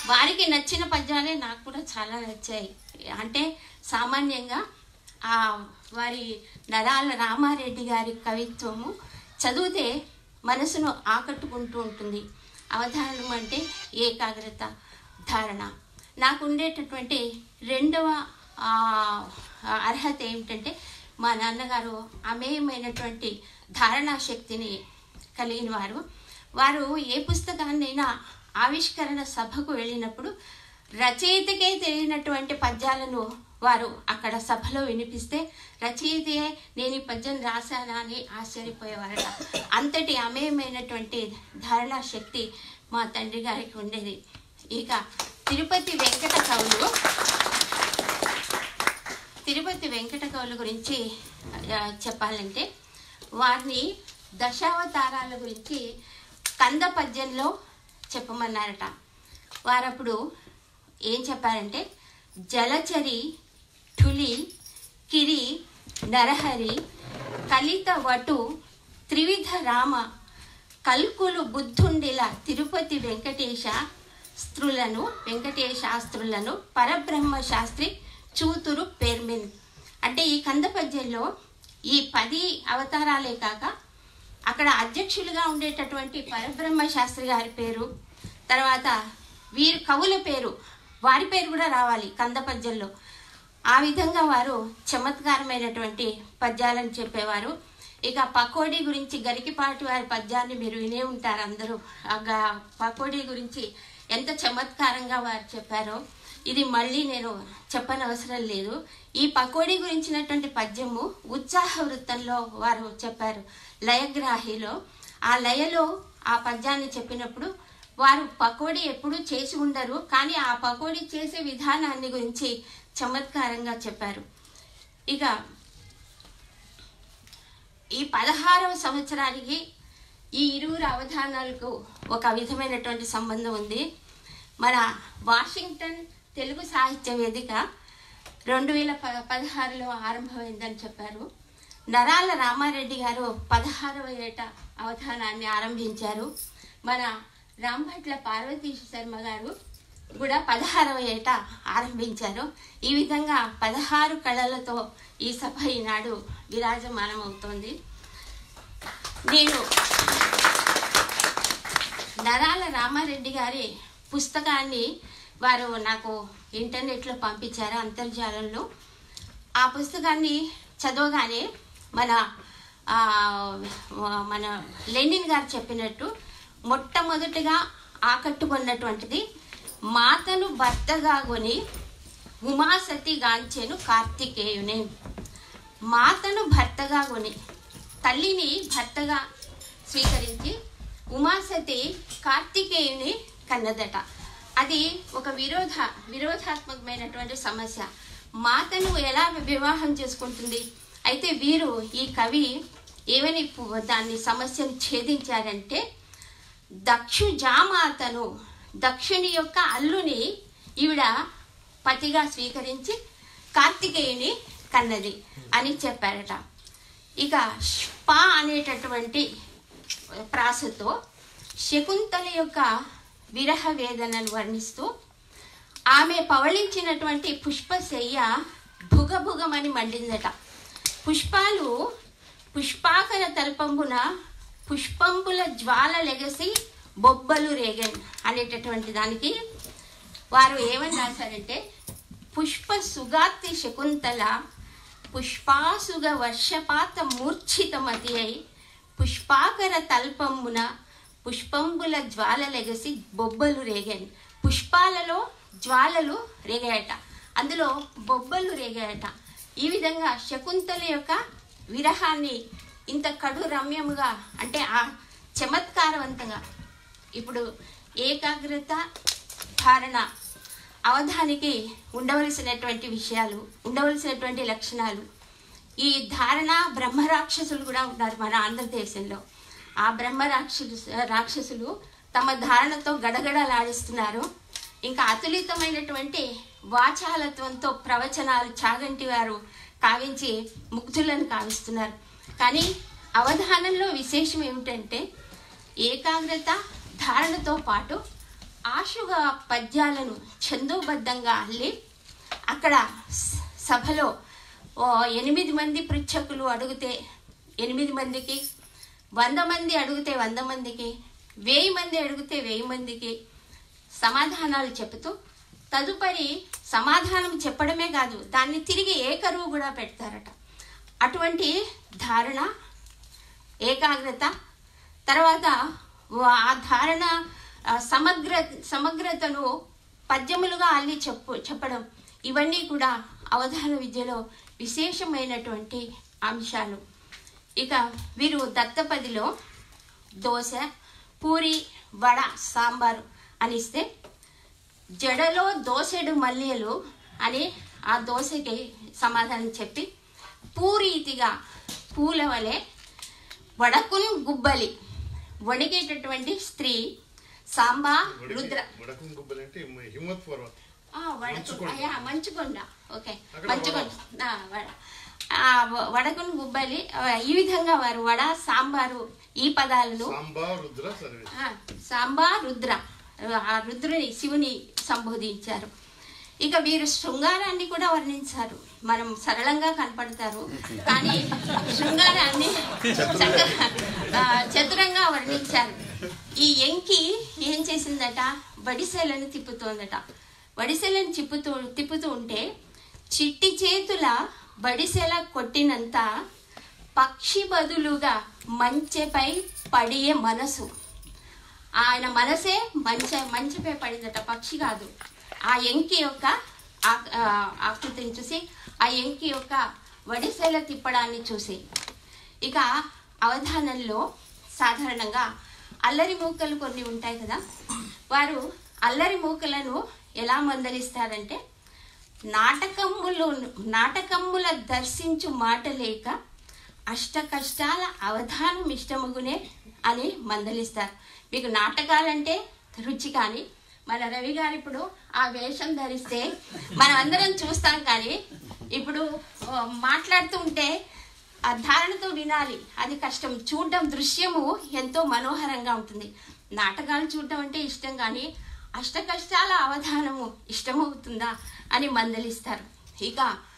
వారికి నచ్చిన పద్యాలే నాకు కూడా చాలా నచ్చాయి అంటే సామాన్యంగా ఆ వారి నరాల రామారెడ్డి గారి కవిత్వము చదివితే మనసును ఆకట్టుకుంటూ ఉంటుంది అవధానం అంటే ఏకాగ్రత ధారణ నాకు ఉండేటటువంటి రెండవ ఆ, అర్హత ఏమిటంటే మా నాన్నగారు అమేయమైనటువంటి ధారణా శక్తిని కలిగిన వారు వారు ఏ పుస్తకాన్నైనా ఆవిష్కరణ సభకు వెళ్ళినప్పుడు రచయితకే తెలియనటువంటి పద్యాలను వారు అక్కడ సభలో వినిపిస్తే రచయితయే నేను ఈ పద్యం రాశానా అని ఆశ్చర్యపోయేవారట అంతటి అమేయమైనటువంటి ధారణా శక్తి మా తండ్రి గారికి ఉండేది ఇక తిరుపతి వెంకట కవులు తిరుపతి వెంకట కవుల గురించి ఆ, చెప్పాలంటే వారిని దశావతారాల గురించి కంద పద్యంలో చెప్పమన్నారట వారప్పుడు ఏం చెప్పారంటే జలచరి ఠులి కిరి నరహరి కలిత వటు త్రివిధ రామ కల్కులు బుద్ధుండిల తిరుపతి వెంకటేశ స్త్రులను వెంకటేశాస్త్రులను పరబ్రహ్మ శాస్త్రి చూతురు పేర్మిన్ అంటే ఈ కంద పద్యంలో ఈ పది అవతారాలే కాక అక్కడ అధ్యక్షులుగా ఉండేటటువంటి పరబ్రహ్మ శాస్త్రి గారి పేరు తర్వాత వీరి కవుల పేరు వారి పేరు కూడా రావాలి కంద పద్యంలో ఆ విధంగా వారు చమత్కారమైనటువంటి పద్యాలను చెప్పేవారు ఇక పకోడీ గురించి గరికిపాటి వారి పద్యాన్ని మీరు వినే ఉంటారు అందరూ ఆ గ- పకోడీ గురించి ఎంత చమత్కారంగా వారు చెప్పారో ఇది మళ్ళీ నేను చెప్పనవసరం లేదు ఈ పకోడీ గురించినటువంటి పద్యము ఉత్సాహ వృత్తంలో వారు చెప్పారు లయగ్రాహిలో ఆ లయలో ఆ పద్యాన్ని చెప్పినప్పుడు వారు పకోడీ ఎప్పుడూ చేసి ఉండరు కానీ ఆ పకోడీ చేసే విధానాన్ని గురించి చమత్కారంగా చెప్పారు ఇక ఈ పదహారవ సంవత్సరానికి ఈ ఇరువురు అవధానాలకు ఒక విధమైనటువంటి సంబంధం ఉంది మన వాషింగ్టన్ తెలుగు సాహిత్య వేదిక రెండు వేల ప పదహారులో ఆరంభమైందని చెప్పారు నరాల రామారెడ్డి గారు పదహారవ ఏట అవధానాన్ని ఆరంభించారు మన రాంభట్ల పార్వతీ శర్మ గారు కూడా పదహారవ ఏట ఆరంభించారు ఈ విధంగా పదహారు కళలతో ఈ సభ ఈనాడు విరాజమానం అవుతోంది నేను నరాల రామారెడ్డి గారి పుస్తకాన్ని వారు నాకు ఇంటర్నెట్లో పంపించారు అంతర్జాలంలో ఆ పుస్తకాన్ని చదవగానే మన ఆ, మన లెనిన్ గారు చెప్పినట్టు మొట్టమొదటిగా ఆకట్టుకున్నటువంటిది మాతను భర్తగా కొని ఉమాసతి గాంచెను కార్తికేయునే మాతను భర్తగా కొని తల్లిని భర్తగా స్వీకరించి ఉమాసతి కార్తికేయుని కన్నదట అది ఒక విరోధ విరోధాత్మకమైనటువంటి సమస్య మాతను ఎలా వివాహం చేసుకుంటుంది అయితే వీరు ఈ కవి ఏమని పు- దాన్ని సమస్యను ఛేదించారంటే దక్షు జామాతను దక్షుని యొక్క అల్లుని ఈవిడ పతిగా స్వీకరించి కార్తికేయుని కన్నది అని చెప్పారట ఇక స్పా అనేటటువంటి ప్రాసతో శకుంతల యొక్క విరహ వేదనను వర్ణిస్తూ ఆమె పవళించినటువంటి పుష్పశయ్య భుగభుగమని మండిందట పుష్పాలు పుష్పాకర తల్పంబున పుష్పంబుల జ్వాల లెగసి బొబ్బలు రేగన్ అనేటటువంటి దానికి వారు ఏమని రాశారంటే పుష్ప సుగాతి శకుంతల పుష్పాసుగ వర్షపాత మూర్ఛితమతి అయి పుష్పాకర తల్పంబున పుష్పంబుల జ్వాల లెగసి బొబ్బలు రేగాయి పుష్పాలలో జ్వాలలు రేగాయట అందులో బొబ్బలు రేగాయట ఈ విధంగా శకుంతల యొక్క విరహాన్ని ఇంత కడు రమ్యముగా అంటే ఆ చమత్కారవంతంగా ఇప్పుడు ఏకాగ్రత ధారణ అవధానికి ఉండవలసినటువంటి విషయాలు ఉండవలసినటువంటి లక్షణాలు ఈ ధారణ బ్రహ్మరాక్షసులు కూడా ఉన్నారు మన ఆంధ్రదేశంలో ఆ బ్రహ్మ రాక్షసు రాక్షసులు తమ ధారణతో గడగడలాడిస్తున్నారు ఇంకా అతులితమైనటువంటి వాచాలత్వంతో ప్రవచనాలు చాగంటి వారు కావించి ముగ్ధులను కావిస్తున్నారు కానీ అవధానంలో విశేషం ఏమిటంటే ఏకాగ్రత ధారణతో పాటు ఆశుగా పద్యాలను ఛందోబద్ధంగా అల్లి అక్కడ స- సభలో ఓ ఎనిమిది మంది పృచ్ఛకులు అడిగితే ఎనిమిది మందికి వంద మంది అడిగితే వంద మందికి వెయ్యి మంది అడిగితే వెయ్యి మందికి సమాధానాలు చెబుతూ తదుపరి సమాధానం చెప్పడమే కాదు దాన్ని తిరిగి ఏకరువు కూడా పెడతారట అటువంటి ధారణ ఏకాగ్రత తర్వాత వా- ఆ ధారణ ఆ, సమగ్ర సమగ్రతను పద్యములుగా అల్లి చెప్పు చెప్పడం ఇవన్నీ కూడా అవధాన విద్యలో విశేషమైనటువంటి అంశాలు ఇక వీరు దత్తపదిలో దోశ పూరి వడ సాంబారు అనిస్తే జడలో దోసెడు మల్లెలు అని ఆ దోశకి సమాధానం చెప్పి పూరీతిగా పూల వలె వడకున్ గుబ్బలి వణికేటటువంటి స్త్రీ సాంబా రుద్ర వడకం గుబ్బలు అంటే హిమ్మత్ పర్వత్ ఆ, వడకు మంచుకొండ. అయ్యా మంచుకొండ ఓకే అక్కడ మంచుకొండ ఆ, వడ ఆ, వ- వడకున్ గుబ్బలి ఆ, ఈ విధంగా వారు వడ సాంబారు ఈ పదాలను సాంబా రుద్ర సర్వీస్ ఆ, సాంబా రుద్ర ఆ రుద్రుని శివుని సంబోధించారు ఇక వీరు శృంగారాన్ని కూడా వర్ణించారు మనం సరళంగా కనపడతారు కానీ శృంగారాన్ని చక్కగా ఆ, చతురంగా వర్ణించారు ఈ ఎంకి ఏం చేసిందట వడిసెలను తిప్పుతోందట వడిసెలను తిప్పుతూ తిప్పుతూ ఉంటే చిట్టి చేతుల బడిసెల కొట్టినంత పక్షి బదులుగా మంచెపై పడియే మనసు ఆయన మనసే మంచ మంచపై పడిందట పక్షి కాదు ఆ ఎంకి యొక్క ఆక్- ఆ, ఆకృతిని చూసి ఆ ఎంకి యొక్క వడిసెల తిప్పడాన్ని చూసి ఇక అవధానంలో సాధారణంగా అల్లరి మూకలు కొన్ని ఉంటాయి కదా వారు అల్లరి మూకలను ఎలా మందలిస్తారంటే నాటకములు నాటకముల దర్శించు మాట లేక అష్ట కష్టాల అవధానం ఇష్టమగునే అని మందలిస్తారు మీకు నాటకాలంటే రుచి కానీ మన రవి గారు ఇప్పుడు ఆ వేషం ధరిస్తే మనం అందరం చూస్తాం కానీ ఇప్పుడు ఆ, మాట్లాడుతూ ఉంటే ఆ ధారణతో వినాలి అది కష్టం చూడడం దృశ్యము ఎంతో మనోహరంగా ఉంటుంది నాటకాలు చూడటం అంటే ఇష్టం కానీ అష్ట కష్టాల అవధానము ఇష్టమవుతుందా అని మందలిస్తారు ఇక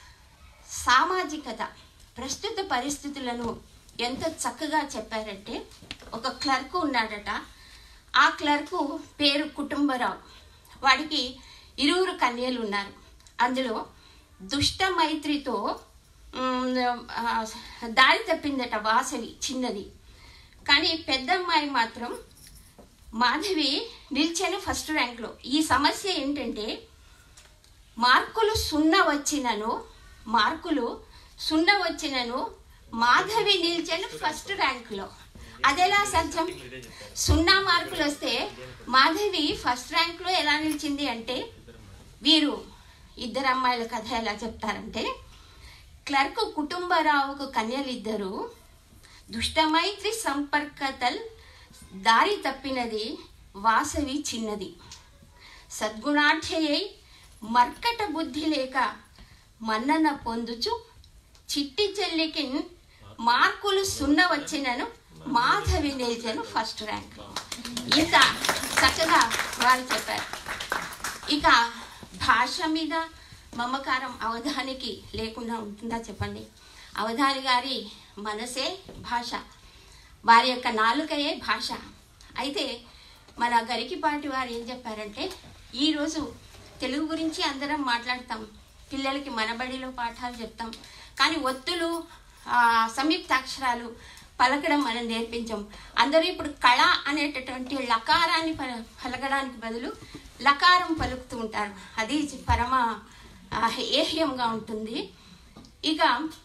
సామాజికత ప్రస్తుత పరిస్థితులను ఎంత చక్కగా చెప్పారంటే ఒక క్లర్క్ ఉన్నాడట ఆ క్లర్కు పేరు కుటుంబరావు వాడికి ఇరువురు కన్యలు ఉన్నారు అందులో దుష్ట మైత్రితో ఉమ్, ఆ, దారి తప్పిందట వాసవి చిన్నది కానీ పెద్దమ్మాయి మాత్రం మాధవి నిల్చాను ఫస్ట్ ర్యాంక్లో ఈ సమస్య ఏంటంటే మార్కులు సున్నా వచ్చినను మార్కులు సున్నా వచ్చినను మాధవి నిల్చను ఫస్ట్ ర్యాంకులో అదెలా సాధ్యం సున్నా మార్కులు వస్తే మాధవి ఫస్ట్ ర్యాంక్లో ఎలా నిలిచింది అంటే వీరు ఇద్దరు అమ్మాయిల కథ ఎలా చెప్తారంటే క్లర్క్ కుటుంబరావుకు కన్యలిద్దరు దుష్టమైత్రి సంపర్కతల్ దారి తప్పినది వాసవి చిన్నది సద్గుణాఢ్యయై మర్కట బుద్ధి లేక మన్నన పొందుచు చిట్టి చెల్లికి మార్కులు సున్న వచ్చినను మాధవి నిలిచాను ఫస్ట్ ర్యాంక్ ఇంత చక్కగా వారు చెప్పారు ఇక భాష మీద మమకారం అవధానికి లేకుండా ఉంటుందా చెప్పండి అవధాని గారి మనసే భాష వారి యొక్క నాలుకయే భాష అయితే మన గరికిపాటి వారు ఏం చెప్పారంటే ఈరోజు తెలుగు గురించి అందరం మాట్లాడతాం పిల్లలకి మనబడిలో పాఠాలు చెప్తాం కానీ ఒత్తులు ఆ, సంయుక్తాక్షరాలు పలకడం మనం నేర్పించాం అందరూ ఇప్పుడు కళ అనేటటువంటి లకారాన్ని పల- పలకడానికి బదులు లకారం పలుకుతూ ఉంటారు అది పరమ ఆ, ఏహ్యంగా ఉంటుంది ఇక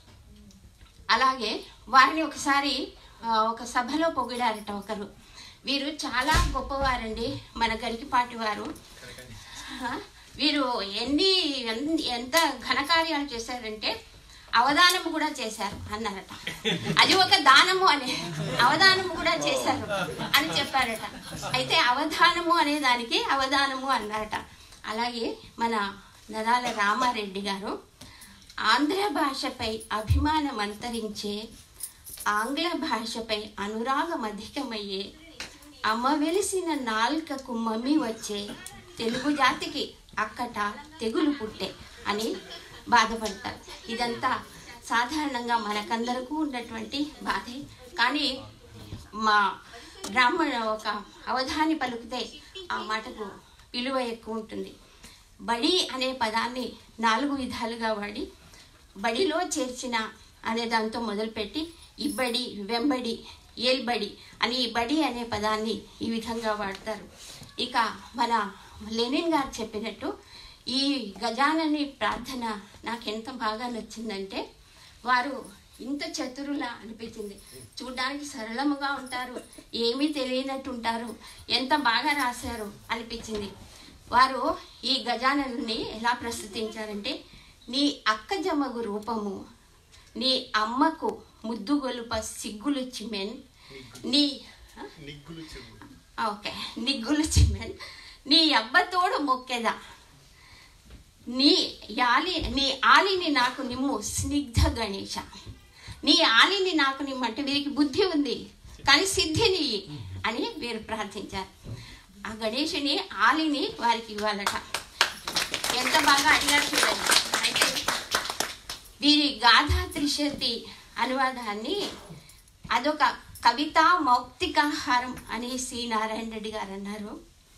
అలాగే వారిని ఒకసారి ఆ, ఒక సభలో పొగిడారట ఒకరు వీరు చాలా గొప్పవారండి మన గరికిపాటి వారు ఆ, వీరు ఎన్ని ఎన్- ఎంత ఘనకార్యాలు చేశారంటే అవదానము కూడా చేశారు అన్నారట అది ఒక దానము అని అవదానము కూడా చేశారు అని చెప్పారట అయితే అవధానము అనే దానికి అవధానము అన్నారట అలాగే మన నరాల రామారెడ్డి గారు ఆంధ్ర భాషపై అభిమానం అంతరించే ఆంగ్ల భాషపై అనురాగం అధికమయ్యే అమ్మ వెలిసిన నాల్కకు మమ్మీ వచ్చే తెలుగు జాతికి అక్కట తెగులు పుట్టే అని బాధపడతారు ఇదంతా సాధారణంగా మనకందరకు ఉన్నటువంటి బాధే కానీ మా బ్రాహ్మణ ఒక అవధాని పలుకుతే ఆ మాటకు విలువ ఎక్కువ ఉంటుంది బడి అనే పదాన్ని నాలుగు విధాలుగా వాడి బడిలో చేర్చిన అనే దాంతో మొదలుపెట్టి ఇబ్బడి వెంబడి ఏల్బడి అని ఈ బడి అనే పదాన్ని ఈ విధంగా వాడతారు ఇక మన లెనిన్ గారు చెప్పినట్టు ఈ గజానని ప్రార్థన నాకు ఎంత బాగా నచ్చిందంటే వారు ఇంత చతురులా అనిపించింది చూడడానికి సరళముగా ఉంటారు ఏమీ తెలియనట్టు ఉంటారు ఎంత బాగా రాశారు అనిపించింది వారు ఈ గజానని ఎలా ప్రస్తుతించారంటే నీ అక్క జమగు రూపము నీ అమ్మకు ముద్దు గొలుప సిగ్గులు చిమెన్ నీ ఆ? నిగ్గులు చెవు ఆ, ఓకే నిగ్గులు చిమెన్ నీ అబ్బతోడు మొక్కెదా నీ యాలి నీ ఆలిని నాకు నిమ్ము స్నిగ్ధ గణేష నీ ఆలిని నాకు నిమ్మంటే వీరికి బుద్ధి ఉంది కానీ సిద్ధిని ఇయ్యి అని వీరు ప్రార్థించారు ఆ గణేషుని ఆలిని వారికి ఇవ్వాలట ఎంత బాగా అడిగారు చూడండి అయితే వీరి గాథా త్రిశతి అనువాదాన్ని అదొక కవితా మౌక్తికాహారం అని సి నారాయణ రెడ్డి గారు అన్నారు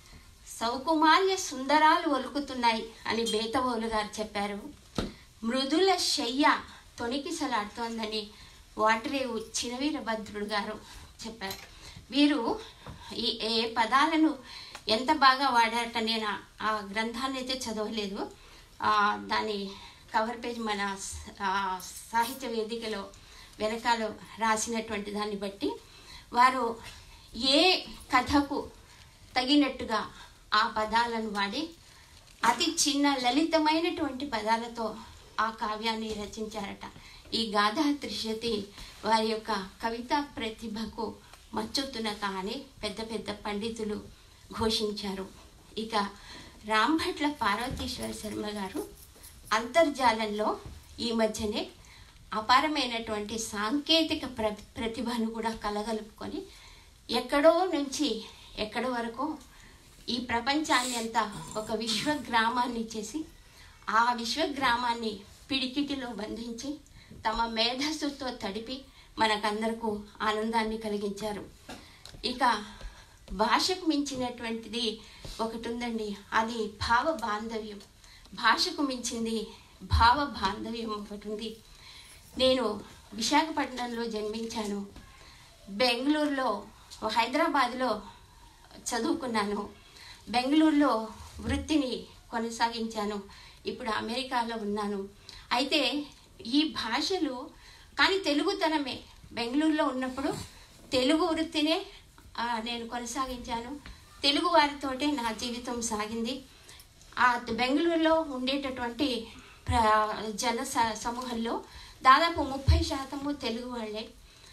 సౌకుమాల్య సుందరాలు ఒలుకుతున్నాయి అని బేతవోలు గారు చెప్పారు మృదుల శయ్య తొణికిసలాడుతోందని వాటరేవు చినవీరభద్రుడు గారు చెప్పారు వీరు ఈ ఏ పదాలను ఎంత బాగా వాడారట నేను ఆ- ఆ గ్రంథాన్ని అయితే చదవలేదు ఆ, దాని కవర్ పేజ్ మన స- ఆ, సాహిత్య వేదికలో వెనకాల రాసినటువంటి దాన్ని బట్టి వారు ఏ కథకు తగినట్టుగా ఆ పదాలను వాడి అతి చిన్న లలితమైనటువంటి పదాలతో ఆ కావ్యాన్ని రచించారట ఈ గాథా త్రిశతి వారి యొక్క కవితా ప్రతిభకు మచ్చుతునక అని పెద్ద పెద్ద పండితులు ఘోషించారు ఇక రాంభట్ల పార్వతీశ్వర శర్మ గారు అంతర్జాలంలో ఈ మధ్యనే అపారమైనటువంటి సాంకేతిక ప్ర ప్రతిభను కూడా కలగలుపుకొని ఎక్కడో నుంచి ఎక్కడి వరకు ఈ ప్రపంచాన్ని అంతా ఒక విశ్వ గ్రామాన్ని చేసి ఆ విశ్వ గ్రామాన్ని పిడికిటిలో బంధించి తమ మేధస్సుతో తడిపి మనకందరకు ఆనందాన్ని కలిగించారు ఇక భాషకు మించినటువంటిది ఒకటి ఉందండి అది భావ బాంధవ్యం భాషకు మించింది భావ బాంధవ్యం ఒకటి ఉంది నేను విశాఖపట్నంలో జన్మించాను బెంగళూరులో హైదరాబాద్లో చదువుకున్నాను బెంగళూరులో వృత్తిని కొనసాగించాను ఇప్పుడు అమెరికాలో ఉన్నాను అయితే ఈ భాషలు కానీ తెలుగుతనమే బెంగళూరులో ఉన్నప్పుడు తెలుగు వృత్తినే ఆ, నేను కొనసాగించాను తెలుగు వారితోటే నా జీవితం సాగింది ఆ బెంగళూరులో ఉండేటటువంటి ప్ర- జన స- సమూహంలో దాదాపు ముప్పై శాతము తెలుగు వాళ్ళే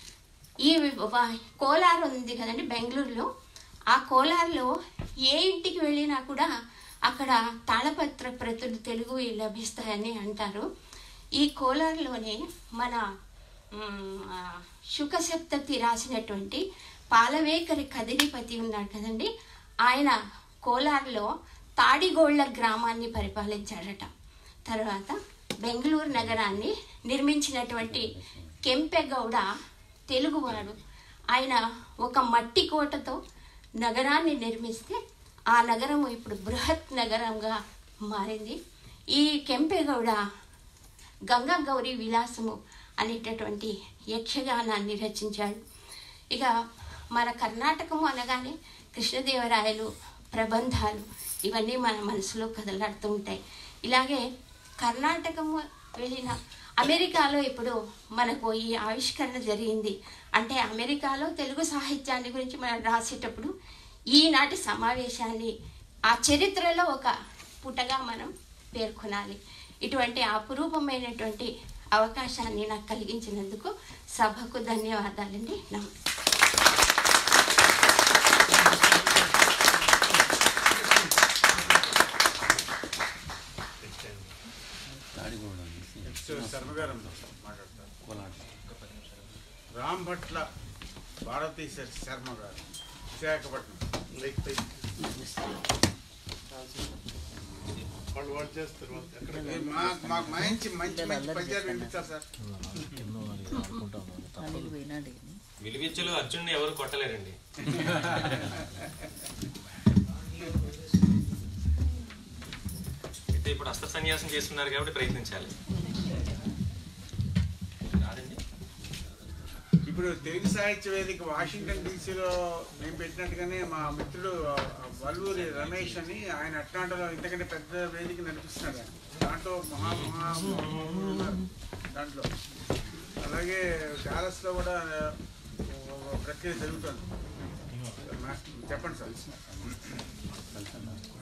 ఈ వ- కోలార్ ఉంది కదండి బెంగళూరులో ఆ కోలార్లో ఏ ఇంటికి వెళ్ళినా కూడా అక్కడ తాళపత్ర ప్రతులు తెలుగు లభిస్తాయని అంటారు ఈ కోలార్లోనే మన మ్, ఆ, శుకసప్తతి రాసినటువంటి పాలవేకరి కదిరిపతి ఉన్నాడు కదండి ఆయన కోలార్లో తాడిగోళ్ల గ్రామాన్ని పరిపాలించాడట తర్వాత బెంగళూరు నగరాన్ని నిర్మించినటువంటి కెంపెగౌడ తెలుగువాడు ఆయన ఒక మట్టి కోటతో నగరాన్ని నిర్మిస్తే ఆ నగరం ఇప్పుడు బృహత్ నగరంగా మారింది ఈ కెంపెగౌడ గంగా గౌరీ విలాసము అనేటటువంటి యక్షగానాన్ని రచించాడు ఇక మన కర్ణాటకము అనగానే కృష్ణదేవరాయలు ప్రబంధాలు ఇవన్నీ మన మనసులో కదలాడుతూ ఉంటాయి ఇలాగే కర్ణాటకము వెళ్ళిన అమెరికాలో ఇప్పుడు మనకు ఈ ఆవిష్కరణ జరిగింది అంటే అమెరికాలో తెలుగు సాహిత్యాన్ని గురించి మనం రాసేటప్పుడు ఈనాటి సమావేశాన్ని ఆ చరిత్రలో ఒక పుటగా మనం పేర్కొనాలి ఇటువంటి అపురూపమైనటువంటి అవకాశాన్ని నాకు కలిగించినందుకు సభకు ధన్యవాదాలండి నమస్తే నెక్స్ట్ శర్మ గారు మాట్లాడతారు రామ్ భట్ల భారతీ శర్మ గారు విశాఖపట్నం లైక్ పై వాళ్ళు వాళ్ళు చేస్తారు వాళ్ళు ఎక్కడ ఏ, మా- మాకు మంచి మంచి మంచి పద్యాలు వినిపిస్తారు సార్ అనిల్ పోయినాడు కానీ విలువిచ్చలు అర్జున్ని ఎవరు కొట్టలేరండి అయితే ఇప్పుడు అస్త్ర సన్యాసం చేస్తున్నారు కాబట్టి ప్రయత్నించాలి రాదండి ఇప్పుడు తెలుగు సాహిత్య వేదిక వాషింగ్టన్ డీసీలో మేము పెట్టినట్టుగానే మా మిత్రుడు ఆ, వల్లూరి రమేష్ అని ఆయన అట్లాంటిలో ఇంతకంటే పెద్ద వేదిక నడిపిస్తున్నాడు ఆయన. దాంట్లో మహా మహా మహామహులు ఉన్నారు దాంట్లో అలాగే డాలస్లో కూడా ఒక ప్రక్రియ జరుగుతుంది మా- చెప్పండి సార్